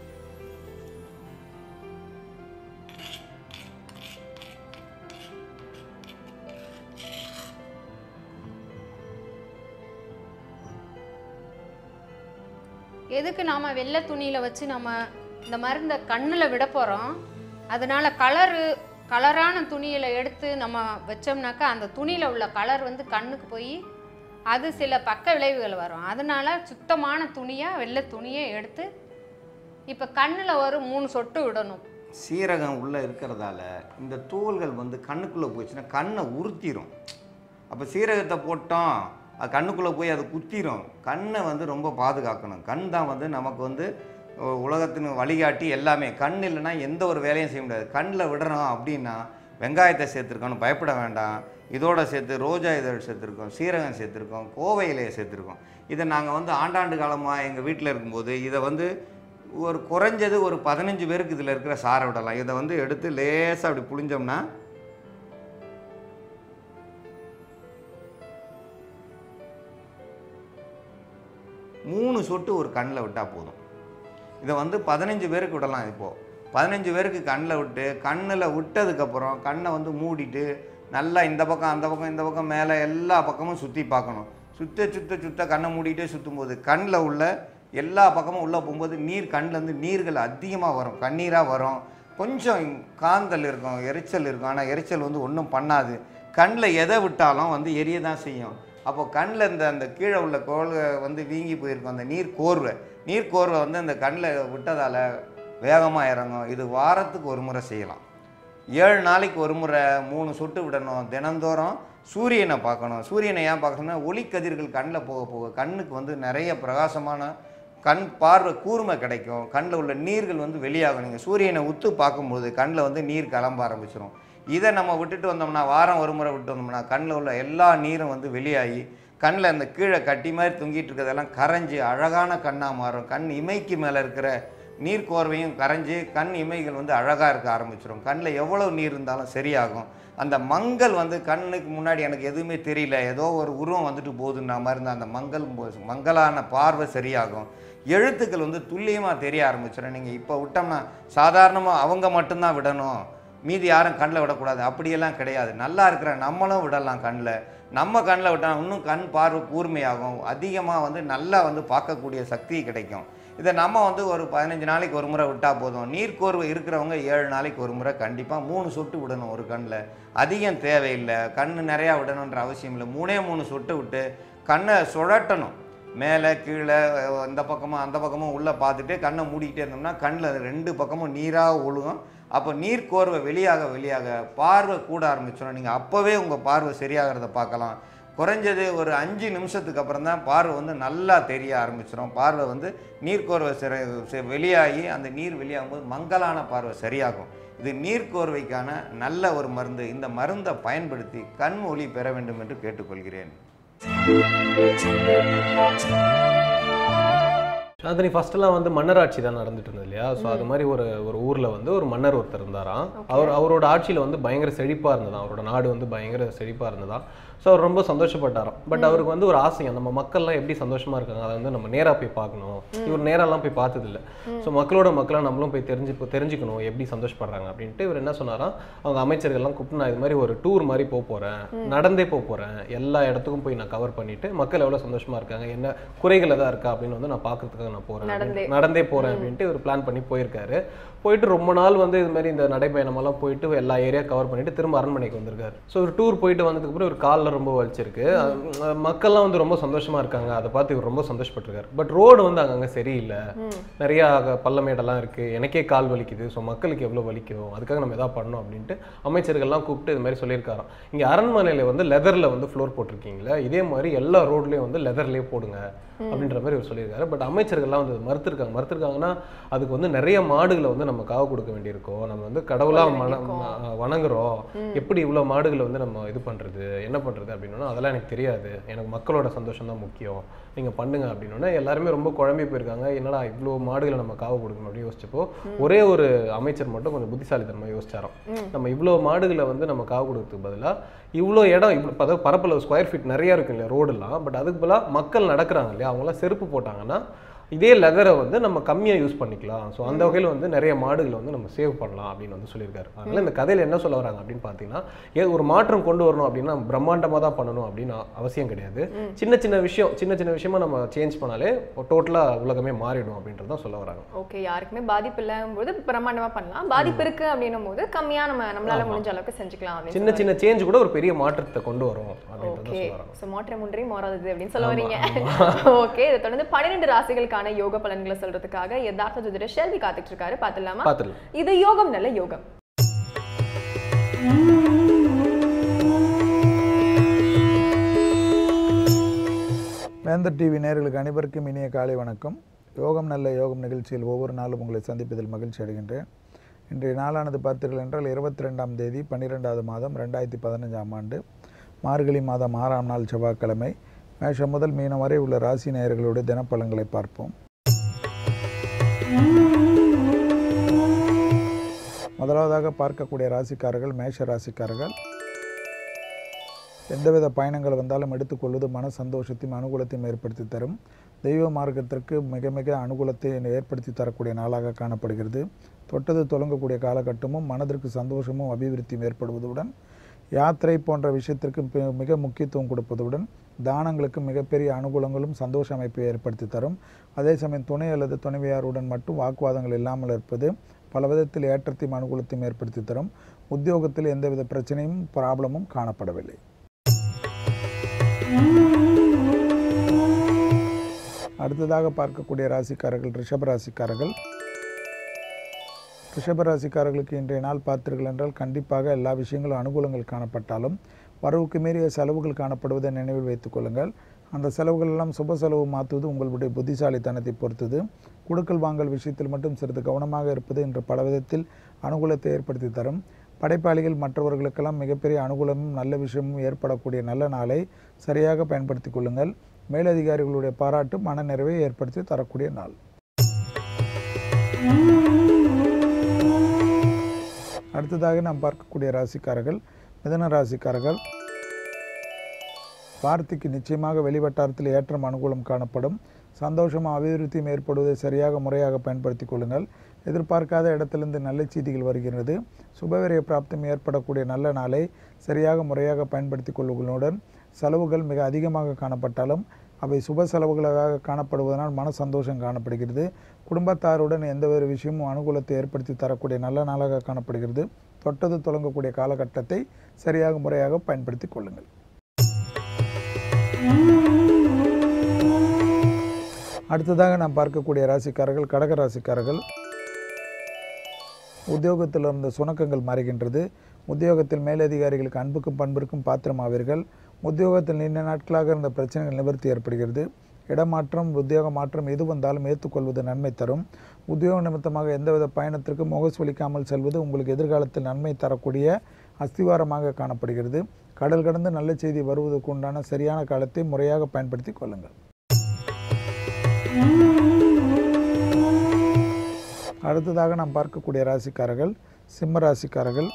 எதுக்கு நாம் வெள்ளை துணியில் வச்சு நம்ம இந்த மருந்தை கண்ணில் விட போகிறோம் அதனால கலரு கலரான துணியில் எடுத்து நம்ம வச்சோம்னாக்கா அந்த துணியில் உள்ள கலர் வந்து கண்ணுக்கு போய் அது சில பக்க விளைவுகள் வரும் அதனால சுத்தமான துணியாக வெள்ளை துணியை எடுத்து இப்போ கண்ணில் ஒரு மூணு சொட்டு விடணும் சீரகம் உள்ளே இருக்கிறதால இந்த தூள்கள் வந்து கண்ணுக்குள்ளே போச்சுன்னா கண்ணை உறுத்திரும் அப்போ சீரகத்தை போட்டோம் அது கண்ணுக்குள்ளே போய் அது குத்திரும் கண்ணை வந்து ரொம்ப பாதுகாக்கணும் கண் தான் வந்து நமக்கு வந்து உ- உலகத்தின் வழிகாட்டி எல்லாமே கண் இல்லைன்னா எந்த ஒரு வேலையும் செய்ய முடியாது கண்ணில் விடுறோம் அப்படின்னா வெங்காயத்தை சேர்த்துருக்கோன்னு பயப்பட வேண்டாம் இதோட சேர்த்து ரோஜா இதழ் சேர்த்துருக்கோம் சீரகம் சேர்த்துருக்கோம் கோவை இலையை சேர்த்துருக்கோம் இதை நாங்கள் வந்து ஆண்டாண்டு காலமாக எங்கள் வீட்டில் இருக்கும்போது இதை வந்து ஒரு குறைஞ்சது ஒரு பதினஞ்சு பேருக்கு இதில் இருக்கிற சாரை விடலாம் இதை வந்து எடுத்து லேசாக அப்படி புழிஞ்சோம்னா மூணு சொட்டு ஒரு கண்ணில் விட்டால் போதும் இதை வந்து பதினஞ்சு பேருக்கு விடலாம் இப்போது பதினஞ்சு பேருக்கு கண்ணில் விட்டு கண்ணில் விட்டதுக்கப்புறம் கண்ணை வந்து மூடிட்டு நல்லா இந்த பக்கம் அந்த பக்கம் இந்த பக்கம் மேலே எல்லா பக்கமும் சுற்றி பார்க்கணும் சுத்த சுத்த சுத்த கண்ணை மூடிட்டே சுற்றும் போது கண்ணில் உள்ள எல்லா பக்கமும் உள்ளே போகும்போது நீர் கண்ணிலேருந்து நீர்கள் அதிகமாக வரும் கண்ணீராக வரும் கொஞ்சம் காந்தல் இருக்கும் எரிச்சல் இருக்கும் ஆனால் எரிச்சல் வந்து ஒன்றும் பண்ணாது கண்ணில் எதை விட்டாலும் வந்து எரிய தான் செய்யும் அப்போ கண்ணில் இந்த அந்த கீழே உள்ள கோல்கை வந்து வீங்கி போயிருக்கும் அந்த நீர் கோர்வை நீர் கோர்வை வந்து அந்த கண்ணில் விட்டதால் வேகமாக இறங்கும் இது வாரத்துக்கு ஒரு முறை செய்யலாம் ஏழு நாளைக்கு ஒரு முறை மூணு சொட்டு விடணும் தினந்தோறும் சூரியனை பார்க்கணும் சூரியனை ஏன் பார்க்கணும்னா ஒளிக்கதிர்கள் கண்ணில் போக போக கண்ணுக்கு வந்து நிறைய பிரகாசமான கண் பார்வை கூர்மை கிடைக்கும் கண்ணில் உள்ள நீர்கள் வந்து வெளியாகும் நீங்கள் சூரியனை உத்து பார்க்கும்போது கண்ணில் வந்து நீர் கிளம்ப ஆரம்பிச்சிடும் இதை நம்ம விட்டுட்டு வந்தோம்னா வாரம் ஒரு முறை விட்டு வந்தோம்னா கண்ணில் உள்ள எல்லா நீரும் வந்து வெளியாகி கண்ணில் அந்த கீழே கட்டி மாதிரி தொங்கிட்டு இருக்கிறதெல்லாம் கரைஞ்சி அழகான கண்ணாக மாறும் கண் இமைக்கு மேலே இருக்கிற நீர் கோர்வையும் கரைஞ்சி கண் இமைகள் வந்து அழகாக இருக்க ஆரம்பிச்சிடும் கண்ணில் எவ்வளவு நீர் இருந்தாலும் சரியாகும் அந்த மங்கள் வந்து கண்ணுக்கு முன்னாடி எனக்கு எதுவுமே தெரியல ஏதோ ஒரு உருவம் வந்துட்டு போகுதுன்ற மாதிரி இருந்தால் அந்த மங்கள் மோ- மங்கலான பார்வை சரியாகும் எழுத்துக்கள் வந்து துல்லியமாக தெரிய ஆரம்பிச்சிடும் நீங்கள் இப்போ விட்டோம்னா சாதாரணமாக அவங்க மட்டும்தான் விடணும் மீதி யாரும் கண்ணில் விடக்கூடாது அப்படியெல்லாம் கிடையாது நல்லா இருக்கிற நம்மளும் விடலாம் கண்ணில் நம்ம கண்ணில் விட்டால் இன்னும் கண் பார்வை கூர்மையாகும் அதிகமாக வந்து நல்லா வந்து பார்க்கக்கூடிய சக்தி கிடைக்கும் இதை நம்ம வந்து ஒரு பதினஞ்சு நாளைக்கு ஒரு முறை விட்டால் போதும் நீர்க்கோர்வை இருக்கிறவங்க ஏழு நாளைக்கு ஒரு முறை கண்டிப்பாக மூணு சொட்டு விடணும் ஒரு கண்ணில் அதிகம் தேவையில்லை கண் நிறையா விடணுன்ற அவசியம் இல்லை மூணே மூணு சொட்டு விட்டு கண்ணை சுழட்டணும் மேலே கீழே அஹ், இந்த பக்கமும் அந்த பக்கமும் உள்ளே பார்த்துட்டு கண்ணை மூடிக்கிட்டே இருந்தோம்னா கண்ணில் ரெண்டு பக்கமும் நீராக ஒழுகும் அப்போ நீர் கோர்வை வெளியாக வெளியாக பார்வை கூட ஆரம்பிச்சிடும் நீங்கள் அப்போவே உங்கள் பார்வை சரியாகிறத பார்க்கலாம் குறைஞ்சது ஒரு அஞ்சு நிமிஷத்துக்கு அப்புறம் தான் பார்வை வந்து நல்லா தெரிய ஆரம்பிச்சிடும் பார்வை வந்து நீர்க்கோர்வை சிற சி- வெளியாகி அந்த நீர் வெளியாகும் போது மங்கலான பார்வை சரியாகும் இது நீர்க்கோர்வைக்கான நல்ல ஒரு மருந்து இந்த மருந்தை பயன்படுத்தி கண் ஒளி பெற வேண்டும் என்று கேட்டுக்கொள்கிறேன் சாந்தினி ஃபர்ஸ்ட்லாம் வந்து மன்னராட்சி தான் நடந்துட்டு இருந்தது இல்லையா ஸோ அது மாதிரி ஒரு ஒரு ஊரில் வந்து ஒரு மன்னர் ஒருத்தர் இருந்தாராம் அவர் அவரோட ஆட்சியில் வந்து பயங்கர செழிப்பாக இருந்ததாம் அவரோட நாடு வந்து பயங்கர செழிப்பாக இருந்ததாம் ஸோ அவர் ரொம்ப சந்தோஷப்பட்டாராம் பட் அவருக்கு வந்து ஒரு ஆசையம் நம்ம மக்கள்லாம் எப்படி சந்தோஷமா இருக்காங்க அதை வந்து நம்ம நேராக போய் பார்க்கணும் இவர் நேராலாம் போய் பார்த்ததில்ல ஸோ மக்களோட மக்களாக நம்மளும் போய் தெரிஞ்சு தெரிஞ்சுக்கணும் எப்படி சந்தோஷப்படுறாங்க அப்படின்ட்டு இவர் என்ன சொன்னாராம் அவங்க அமைச்சர்கள்லாம் கூப்பிட்டு நான் இது மாதிரி ஒரு டூர் மாதிரி போக போகிறேன் நடந்தே போக போகிறேன் எல்லா இடத்துக்கும் போய் நான் கவர் பண்ணிட்டு மக்கள் எவ்வளோ சந்தோஷமா இருக்காங்க என்ன குறைகள் எதாவது இருக்கா அப்படின்னு வந்து நான் பார்க்கறதுக்காக நான் போகிறேன் நடந்தே. நடந்தே போகிறேன் அப்படின்ட்டு இவர் பிளான் பண்ணி போயிருக்காரு போயிட்டு ரொம்ப நாள் வந்து இது மாதிரி இந்த நடைப்பயணமெல்லாம் போயிட்டு எல்லா ஏரியா கவர் பண்ணிட்டு திரும்ப அரண்மனைக்கு வந்திருக்காரு ஸோ ஒரு டூர் போயிட்டு வந்ததுக்கு அப்புறம் ஒரு காலில் ரொம்ப வலிச்சிருக்கு அஹ் மக்கள்லாம் வந்து ரொம்ப சந்தோஷமா இருக்காங்க அதை பார்த்து இவர் ரொம்ப சந்தோஷப்பட்டிருக்காரு பட் ரோடு வந்து அங்கங்கே சரியில்லை நிறையா அங்க பள்ளமேடெல்லாம் இருக்கு எனக்கே கால் வலிக்குது ஸோ மக்களுக்கு எவ்வளோ வலிக்கும் அதுக்காக நம்ம எதாவது பண்ணணும் அப்படின்ட்டு அமைச்சர்கள்லாம் கூப்பிட்டு இது மாதிரி சொல்லியிருக்காராம் இங்கே அரண்மனையில் வந்து லெதரில் வந்து ஃப்ளோர் போட்டிருக்கீங்களா இதே மாதிரி எல்லா ரோட்லேயும் வந்து லெதர்லேயே போடுங்க அப்படின்ற மாதிரி இவர் சொல்லியிருக்காரு பட் அமைச்சர்கள்லாம் வந்து மறுத்திருக்காங்க மறுத்திருக்காங்கன்னா அதுக்கு வந்து நிறைய மாடுகளை வந்து நம்ம காவு கொடுக்க வேண்டியிருக்கோம் நம்ம வந்து கடவுளா மன ம- வணங்குறோம் எப்படி இவ்வளோ மாடுகளை வந்து நம்ம இது பண்றது என்ன பண்றது அப்படின்னா அதெல்லாம் எனக்கு தெரியாது எனக்கு மக்களோட சந்தோஷம் தான் முக்கியம் நீங்க பண்ணுங்க அப்படின்னா எல்லாருமே ரொம்ப குழம்பி போயிருக்காங்க என்னடா இவ்வளோ மாடுகளை நம்ம காவு கொடுக்கணும் அப்படின்னு யோசிச்சப்போ ஒரே ஒரு அமைச்சர் மட்டும் கொஞ்சம் புத்திசாலித்தனமா யோசிச்சாராம் நம்ம இவ்வளோ மாடுகளை வந்து நம்ம காவு கொடுக்கறதுக்கு பதிலா இவ்வளோ இடம் இவ்வளோ அதாவது பரப்பளவு ஸ்கொயர் ஃபீட் நிறைய இருக்கும் இல்லையா ரோடெல்லாம் பட் அதுக்கு பதிலாக மக்கள் நடக்கிறாங்க இல்லையா அவங்களாம் செருப்பு போட்டாங்கன்னா இதே லெதரை வந்து நம்ம கம்மியாக யூஸ் பண்ணிக்கலாம் ஸோ அந்த வகையில் வந்து நிறைய மாடுகளை வந்து நம்ம சேவ் பண்ணலாம் அப்படின்னு வந்து சொல்லியிருக்காரு அதனால இந்த கதையில் என்ன சொல்ல வராங்க அப்படின்னு பார்த்தீங்கன்னா ஏ ஒரு மாற்றம் கொண்டு வரணும் அப்படின்னா பிரம்மாண்டமாக தான் பண்ணணும் அப்படின்னு அவசியம் கிடையாது சின்ன சின்ன விஷயம் சின்ன சின்ன விஷயமா நம்ம சேஞ்ச் பண்ணாலே டோட்டலாக உலகமே மாறிடும் அப்படின்றது தான் சொல்ல வராங்க ஓகே யாருக்குமே பாதிப்பு இல்லைங்கும்போது பிரம்மாண்டமா பண்ணலாம் பாதிப்பு இருக்கு அப்படின்னும் போது கம்மியா நம்ம நம்மளால முடிஞ்ச அளவுக்கு செஞ்சுக்கலாம் அப்படின்னு சின்ன சின்ன சேஞ்ச் கூட ஒரு பெரிய மாற்றத்தை கொண்டு வரும் அப்படின்றது தான் ஓகே சொல்ல வராங்க ஸோ மாற்றம் ஒன்றே மாறாதது அப்படின்னு சொல்ல வரீங்க ஓகே இதை தொடர்ந்து பன்னிரெண்டு ராசிகளுக்கான யோக பலன்களை சொல்றதுக்காக யதார்த்த ஜோதிடர் ஷெல்வி காத்துட்டு இருக்காரு பார்த்துடலாமா பார்த்துடலாம் இது யோகம் நல்ல யோகம் வேந்தர் டிவி நேயர்களுக்கு அனைவருக்கும் இனிய காலை வணக்கம் யோகம் நல்ல யோகம் நிகழ்ச்சியில் ஒவ்வொரு நாளும் உங்களை சந்திப்பதில் மகிழ்ச்சி அடைகின்றேன் இன்றைய நாளானது பார்த்தீர்கள் என்றால் இருபத்தி ரெண்டாம் தேதி பன்னிரெண்டாவது மாதம் ரெண்டாயிரத்தி பதினஞ்சாம் ஆண்டு மார்கழி மாதம் ஆறாம் நாள் செவ்வாய்க்கிழமை மேஷம் முதல் மீனம் வரை உள்ள ராசி நேயர்களுடைய தினப்பலன்களை பார்ப்போம் முதலாவதாக பார்க்கக்கூடிய ராசிக்காரர்கள் மேஷ ராசிக்காரர்கள் எந்தவித பயணங்கள் வந்தாலும் எடுத்துக்கொள்வது மன சந்தோஷத்தையும் அனுகூலத்தையும் ஏற்படுத்தி தரும் தெய்வ மார்க்கத்திற்கு மிக மிக அனுகூலத்தை ஏற்படுத்தி தரக்கூடிய நாளாக காணப்படுகிறது தொட்டது தொடங்கக்கூடிய காலகட்டமும் மனதிற்கு சந்தோஷமும் அபிவிருத்தியும் ஏற்படுவதுடன் யாத்திரை போன்ற விஷயத்திற்கு பி- மிக முக்கியத்துவம் கொடுப்பதுடன் தானங்களுக்கு மிகப்பெரிய அனுகூலங்களும் சந்தோஷ அமைப்பை ஏற்படுத்தி தரும் அதே சமயம் துணை அல்லது துணைவியாருடன் மட்டும் வாக்குவாதங்கள் இல்லாமல் இருப்பது பல விதத்தில் ஏற்றத்தையும் அனுகூலத்தையும் ஏற்படுத்தி தரும் உத்தியோகத்தில் எந்தவித பிரச்சனையும் ப்ராப்ளமும் காணப்படவில்லை அடுத்ததாக பார்க்கக்கூடிய ராசிக்காரர்கள் ரிஷப ராசிக்காரர்கள் ரிஷப ராசிக்காரர்களுக்கு இன்றைய நாள் பார்த்தீர்கள் என்றால் கண்டிப்பாக எல்லா விஷயங்களும் அனுகூலங்கள் காணப்பட்டாலும் வரவுக்கு மீறிய செலவுகள் காணப்படுவதை நினைவில் வைத்துக் கொள்ளுங்கள் அந்த செலவுகள் எல்லாம் சுப செலவு மாற்றுவது உங்களுடைய புத்திசாலித்தனத்தை பொறுத்தது குடுக்கல் வாங்கல் விஷயத்தில் மட்டும் சிறிது கவனமாக இருப்பது இன்று பல விதத்தில் அனுகூலத்தை ஏற்படுத்தி தரும் படைப்பாளிகள் மற்றவர்களுக்கெல்லாம் மிகப்பெரிய அனுகூலமும் நல்ல விஷயமும் ஏற்படக்கூடிய நல்ல நாளை சரியாக பயன்படுத்திக் கொள்ளுங்கள் மேலதிகாரிகளுடைய பாராட்டு மனநிறைவை ஏற்படுத்தி தரக்கூடிய நாள் அடுத்ததாக நாம் பார்க்கக்கூடிய ராசிக்காரர்கள் மிதன ராசிக்காரர்கள் வார்த்தைக்கு நிச்சயமாக வெளிவட்டாரத்தில் ஏற்றம் அனுகூலம் காணப்படும் சந்தோஷமும் அபிவிருத்தியும் ஏற்படுவதை சரியாக முறையாக பயன்படுத்திக் கொள்ளுங்கள் எதிர்பார்க்காத இடத்திலிருந்து நல்ல செய்திகள் வருகிறது சுபவிரய பிராப்தம் ஏற்படக்கூடிய நல்ல நாளை சரியாக முறையாக பயன்படுத்திக் கொள்ளுங்களுடன் செலவுகள் மிக அதிகமாக காணப்பட்டாலும் அவை சுப செலவுகளாக காணப்படுவதனால் மன சந்தோஷம் காணப்படுகிறது குடும்பத்தாருடன் எந்த ஒரு விஷயமும் அனுகூலத்தை ஏற்படுத்தி தரக்கூடிய நல்ல நாளாக காணப்படுகிறது தொட்டது தொடங்கக்கூடிய காலகட்டத்தை சரியாக முறையாக பயன்படுத்திக் கொள்ளுங்கள் அடுத்ததாக நாம் பார்க்கக்கூடிய ராசிக்காரர்கள் கடக ராசிக்காரர்கள் உத்தியோகத்தில் இருந்த சுணக்கங்கள் மறைகின்றது உத்தியோகத்தில் மேலதிகாரிகளுக்கு அன்புக்கும் பண்பிற்கும் பாத்திரமாவீர்கள் உத்தியோகத்தில் நீண்ட நாட்களாக இருந்த பிரச்சனைகள் நிவர்த்தி ஏற்படுகிறது இடமாற்றம் உத்தியோக மாற்றம் எது வந்தாலும் ஏற்றுக்கொள்வது நன்மை தரும் உத்தியோக நிமித்தமாக எந்தவித பயணத்திற்கும் முகஸ்வலிக்காமல் செல்வது உங்களுக்கு எதிர்காலத்தில் நன்மை தரக்கூடிய அஸ்திவாரமாக காணப்படுகிறது கடல் கடந்து நல்ல செய்தி வருவதற்கு உண்டான சரியான காலத்தை முறையாக பயன்படுத்தி கொள்ளுங்கள் அடுத்ததாக நாம் பார்க்கக்கூடிய ராசிக்காரர்கள் சிம்ம ராசிக்காரர்கள்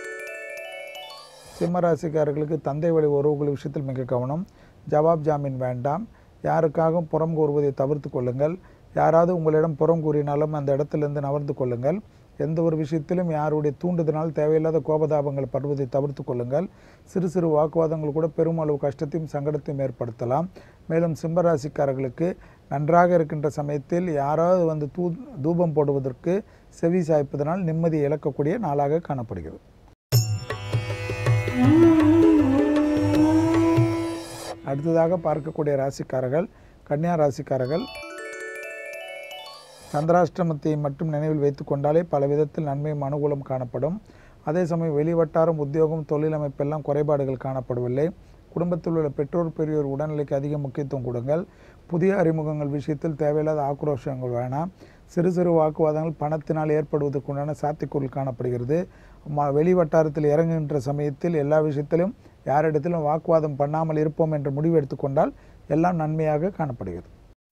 சிம்ம ராசிக்காரர்களுக்கு தந்தை வழி உறவுகள் விஷயத்தில் மிக கவனம் ஜவாப் ஜாமீன் வேண்டாம் யாருக்காகவும் புறம் கூறுவதை தவிர்த்து கொள்ளுங்கள் யாராவது உங்களிடம் புறம் கூறினாலும் அந்த இடத்திலிருந்து நகர்ந்து கொள்ளுங்கள் எந்த ஒரு விஷயத்திலும் யாருடைய தூண்டுதனால் தேவையில்லாத கோபதாபங்கள் படுவதை தவிர்த்து கொள்ளுங்கள் சிறு சிறு வாக்குவாதங்கள் கூட பெருமளவு கஷ்டத்தையும் சங்கடத்தையும் ஏற்படுத்தலாம் மேலும் சிம்ம ராசிக்காரர்களுக்கு நன்றாக இருக்கின்ற சமயத்தில் யாராவது வந்து தூ தூபம் போடுவதற்கு செவி சாய்ப்பதனால் நிம்மதியை இழக்கக்கூடிய நாளாக காணப்படுகிறது அடுத்ததாக பார்க்கக்கூடிய ராசிக்காரர்கள் கன்னியா ராசிக்காரர்கள் சந்திராஷ்டிரமத்தை மட்டும் நினைவில் வைத்து கொண்டாலே பல விதத்தில் நன்மையும் அனுகூலம் காணப்படும் அதே சமயம் வெளிவட்டாரம் உத்தியோகம் தொழில் அமைப்பெல்லாம் குறைபாடுகள் காணப்படவில்லை குடும்பத்தில் உள்ள பெற்றோர் பெரியோர் உடல்நிலைக்கு அதிக முக்கியத்துவம் கொடுங்கள் புதிய அறிமுகங்கள் விஷயத்தில் தேவையில்லாத ஆக்ரோஷங்கள் வேணாம் சிறு சிறு வாக்குவாதங்கள் பணத்தினால் ஏற்படுவதற்குண்டான சாத்தியக்கூறல் காணப்படுகிறது ம வெளி வட்டாரத்தில் இறங்குகின்ற சமயத்தில் எல்லா விஷயத்திலும் யாரிடத்திலும் வாக்குவாதம் பண்ணாமல் இருப்போம் என்ற முடிவு எடுத்துக்கொண்டால் எல்லாம் நன்மையாக காணப்படுகிறது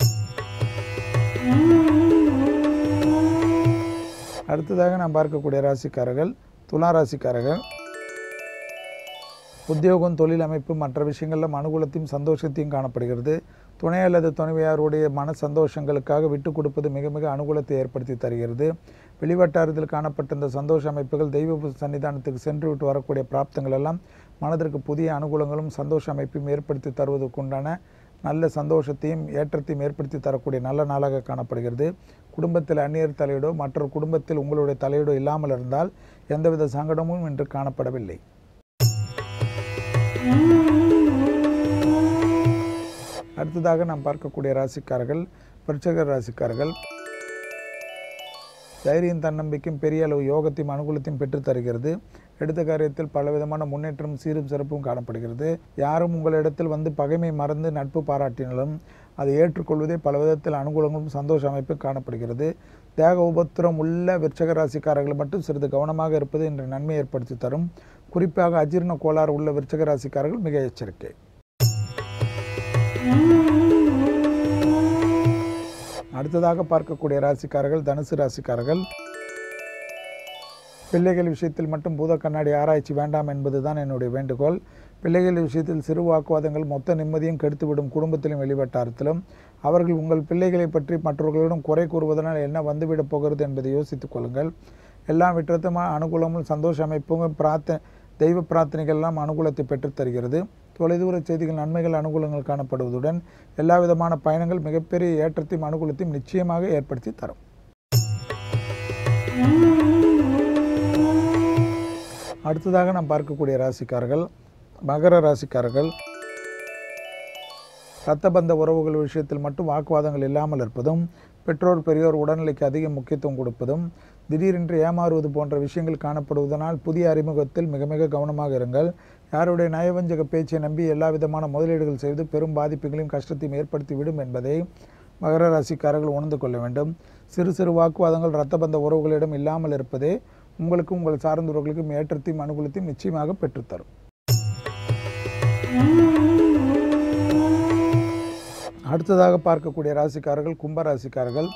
அடுத்ததாக நாம் பார்க்கக்கூடிய ராசிக்காரர்கள் துலா ராசிக்காரர்கள் உத்தியோகம் தொழில் அமைப்பு மற்ற விஷயங்களில் அனுகூலத்தையும் சந்தோஷத்தையும் காணப்படுகிறது துணை அல்லது துணைவியாருடைய மன சந்தோஷங்களுக்காக விட்டு கொடுப்பது மிக மிக அனுகூலத்தை ஏற்படுத்தி தருகிறது வெளிவட்டாரத்தில் காணப்பட்ட இந்த சந்தோஷ அமைப்புகள் தெய்வ சன்னிதானத்துக்கு சென்று விட்டு வரக்கூடிய பிராப்தங்கள் எல்லாம் மனதிற்கு புதிய அனுகூலங்களும் சந்தோஷ அமைப்பையும் ஏற்படுத்தி தருவதற்குண்டான நல்ல சந்தோஷத்தையும் ஏற்றத்தையும் ஏற்படுத்தி தரக்கூடிய நல்ல நாளாக காணப்படுகிறது குடும்பத்தில் அந்நியர் தலையீடோ மற்றொரு குடும்பத்தில் உங்களுடைய தலையீடோ இல்லாமல் இருந்தால் எந்தவித சங்கடமும் இன்று காணப்படவில்லை அடுத்ததாக நாம் பார்க்கக்கூடிய ராசிக்காரர்கள் விருச்சக ராசிக்காரர்கள் தைரியம் தன்னம்பிக்கையும் பெரிய அளவு யோகத்தையும் அனுகூலத்தையும் பெற்றுத் தருகிறது எடுத்த காரியத்தில் பலவிதமான முன்னேற்றம் சீரும் சிறப்பும் காணப்படுகிறது யாரும் உங்களிடத்தில் வந்து பகைமை மறந்து நட்பு பாராட்டினாலும் அதை ஏற்றுக்கொள்வதே பல விதத்தில் அனுகூலங்களும் சந்தோஷ அமைப்பும் காணப்படுகிறது தேக உபத்திரம் உள்ள விருச்சக ராசிக்காரர்கள் மட்டும் சிறிது கவனமாக இருப்பது இன்று நன்மை ஏற்படுத்தி தரும் குறிப்பாக அஜீர்ண கோளாறு உள்ள விருச்சக ராசிக்காரர்கள் மிக எச்சரிக்கை அடுத்ததாக பார்க்கக்கூடிய ராசிக்காரர்கள் தனுசு ராசிக்காரர்கள் பிள்ளைகள் விஷயத்தில் மட்டும் பூத கண்ணாடி ஆராய்ச்சி வேண்டாம் என்பதுதான் என்னுடைய வேண்டுகோள் பிள்ளைகள் விஷயத்தில் சிறு வாக்குவாதங்கள் மொத்த நிம்மதியும் கெடுத்துவிடும் குடும்பத்திலும் வெளிவட்டாரத்திலும் அவர்கள் உங்கள் பிள்ளைகளை பற்றி மற்றவர்களிடம் குறை கூறுவதனால் என்ன வந்துவிடப் போகிறது என்பதை யோசித்துக் கொள்ளுங்கள் எல்லாம் விற்றத்தமாக அனுகூலமும் சந்தோஷ அமைப்பும் பிரார்த்த தெய்வ பிரார்த்தனைகள் எல்லாம் அனுகூலத்தை பெற்றுத் தருகிறது தொலைதூர செய்திகள் நன்மைகள் அனுகூலங்கள் காணப்படுவதுடன் எல்லா விதமான பயணங்கள் மிகப்பெரிய ஏற்றத்தையும் அனுகூலத்தையும் நிச்சயமாக ஏற்படுத்தி தரும் அடுத்ததாக நாம் பார்க்கக்கூடிய ராசிக்காரர்கள் மகர ராசிக்காரர்கள் இரத்தபந்த உறவுகள் விஷயத்தில் மட்டும் வாக்குவாதங்கள் இல்லாமல் இருப்பதும் பெற்றோர் பெரியோர் உடல்நிலைக்கு அதிக முக்கியத்துவம் கொடுப்பதும் திடீரென்று ஏமாறுவது போன்ற விஷயங்கள் காணப்படுவதனால் புதிய அறிமுகத்தில் மிக மிக கவனமாக இருங்கள் யாருடைய நயவஞ்சக பேச்சை நம்பி எல்லா விதமான முதலீடுகள் செய்து பெரும் பாதிப்புகளையும் கஷ்டத்தையும் ஏற்படுத்திவிடும் என்பதை மகர ராசிக்காரர்கள் உணர்ந்து கொள்ள வேண்டும் சிறு சிறு வாக்குவாதங்கள் இரத்தபந்த உறவுகளிடம் இல்லாமல் இருப்பதே உங்களுக்கும் உங்கள் சார்ந்தவர்களுக்கும் ஏற்றத்தையும் அனுகூலத்தையும் நிச்சயமாக பெற்றுத்தரும் அடுத்ததாக பார்க்கக்கூடிய ராசிக்காரர்கள் கும்ப ராசிக்காரர்கள்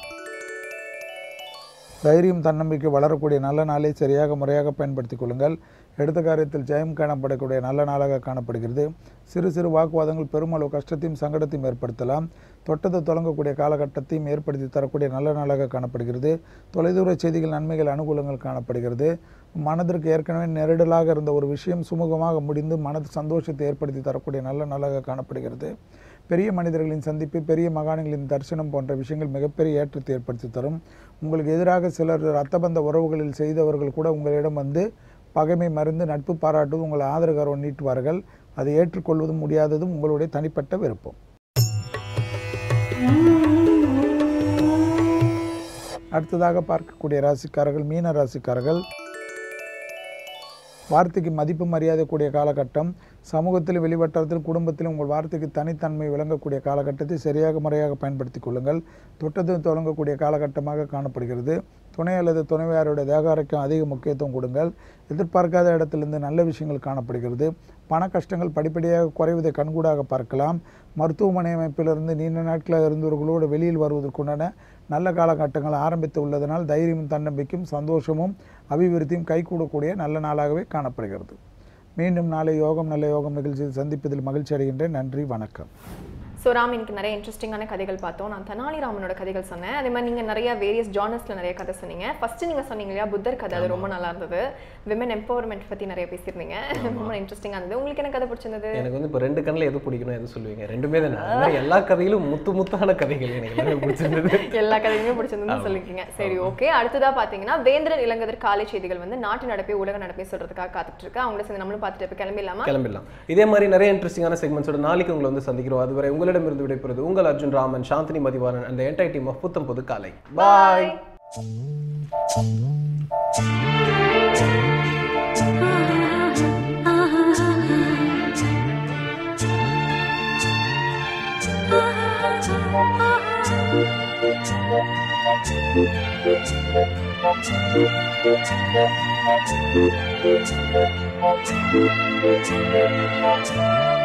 தைரியம் தன்னம்பிக்கை வளரக்கூடிய நல்ல நாளை சரியாக முறையாக பயன்படுத்திக் கொள்ளுங்கள் எடுத்த காரியத்தில் ஜெயம் காணப்படக்கூடிய நல்ல நாளாக காணப்படுகிறது சிறு சிறு வாக்குவாதங்கள் பெருமளவு கஷ்டத்தையும் சங்கடத்தையும் ஏற்படுத்தலாம் தொட்டது தொடங்கக்கூடிய காலகட்டத்தையும் ஏற்படுத்தி தரக்கூடிய நல்ல நாளாக காணப்படுகிறது தொலைதூர செய்திகள் நன்மைகள் அனுகூலங்கள் காணப்படுகிறது மனதிற்கு ஏற்கனவே நெருடலாக இருந்த ஒரு விஷயம் சுமூகமாக முடிந்து மனது சந்தோஷத்தை ஏற்படுத்தி தரக்கூடிய நல்ல நாளாக காணப்படுகிறது பெரிய மனிதர்களின் சந்திப்பு பெரிய மகான்களின் தரிசனம் போன்ற விஷயங்கள் மிகப்பெரிய ஏற்றத்தை ஏற்படுத்தி தரும் உங்களுக்கு எதிராக சிலர் ரத்தபந்த உறவுகளில் செய்தவர்கள் கூட உங்களிடம் வந்து பகைமை மருந்து நட்பு பாராட்டுவது உங்கள் ஆதரகரம் நீட்டுவார்கள் அதை ஏற்றுக்கொள்வதும் முடியாததும் உங்களுடைய தனிப்பட்ட விருப்பம் அடுத்ததாக பார்க்கக்கூடிய ராசிக்காரர்கள் மீன ராசிக்காரர்கள் வார்த்தைக்கு மதிப்பு மரியாதை கூடிய காலகட்டம் சமூகத்தில் வெளிவட்டாரத்தில் குடும்பத்திலும் உங்கள் வார்த்தைக்கு தனித்தன்மை விளங்கக்கூடிய காலகட்டத்தை சரியாக முறையாக பயன்படுத்திக் கொள்ளுங்கள் தொட்டது தொடங்கக்கூடிய காலகட்டமாக காணப்படுகிறது துணை அல்லது துணைவியாருடைய தேகாரைக்கும் அதிக முக்கியத்துவம் கொடுங்கள் எதிர்பார்க்காத இடத்திலிருந்து நல்ல விஷயங்கள் காணப்படுகிறது பண கஷ்டங்கள் படிப்படியாக குறைவதை கண்கூடாக பார்க்கலாம் மருத்துவமனை அமைப்பிலிருந்து நீண்ட நாட்களாக இருந்தவர்களோடு வெளியில் வருவதற்குண்டான நல்ல காலகட்டங்கள் ஆரம்பித்து உள்ளதனால் தைரியமும் தன்னம்பிக்கையும் சந்தோஷமும் அபிவிருத்தியும் கைகூடக்கூடிய நல்ல நாளாகவே காணப்படுகிறது மீண்டும் நாளை யோகம் நல்ல யோகம் நிகழ்ச்சியில் சந்திப்பதில் மகிழ்ச்சி அடைகின்றேன் நன்றி வணக்கம் ஸோ ராம் இன்னைக்கு நிறைய இன்ட்ரெஸ்டிங்கான கதைகள் பார்த்தோம் நான் தெனாலிராமனோட கதைகள் சொன்னேன் அதே மாதிரி நீங்கள் நிறைய வேரியஸ் ஜானர்ஸில் நிறைய கதை சொன்னீங்க ஃபர்ஸ்ட் நீங்கள் சொன்னீங்க இல்லையா புத்தர் கதை அது ரொம்ப நல்லா இருந்தது விமன் எம்பவர்மெண்ட் பற்றி நிறைய பேசியிருந்தீங்க ரொம்ப இன்ட்ரெஸ்டிங்காக இருந்தது உங்களுக்கு என்ன கதை பிடிச்சிருந்தது எனக்கு வந்து இப்போ ரெண்டு கண்ணில் எது பிடிக்கணும் எது சொல்லுவீங்க ரெண்டுமே தான் அது மாதிரி எல்லா கதையிலும் முத்து முத்தான கதைகள் எனக்கு எல்லாமே பிடிச்சிருந்தது எல்லா கதையுமே பிடிச்சிருந்ததுன்னு சொல்லிருக்கீங்க சரி ஓகே அடுத்ததா பாத்தீங்கன்னா வேந்திரன் இளங்கதர் காலை செய்திகள் வந்து நாட்டு நடப்பை உலக நடப்பை சொல்றதுக்காக காத்துட்டு இருக்கு அவங்கள சேர்ந்து நம்மளும் பார்த்துட்டு இப்ப கிளம்பிடலாமா கிளம்பிடலாம் இதே மாதிரி நிறைய இன்ட்ரெஸ்டிங்கான செக்மெண்ட்ஸோட நாளைக்கு உங்களை வந்து சந்திக்கிறோம் அதுவரை உங்களிடமிருந்து விடைபெறுவது உங்கள் அர்ஜுன் ராமன் சாந்தினி மதிவாரன் அந்த என்டையர் டீம் ஆஃப் புத்தம் பொது காலை பாய் Thank you.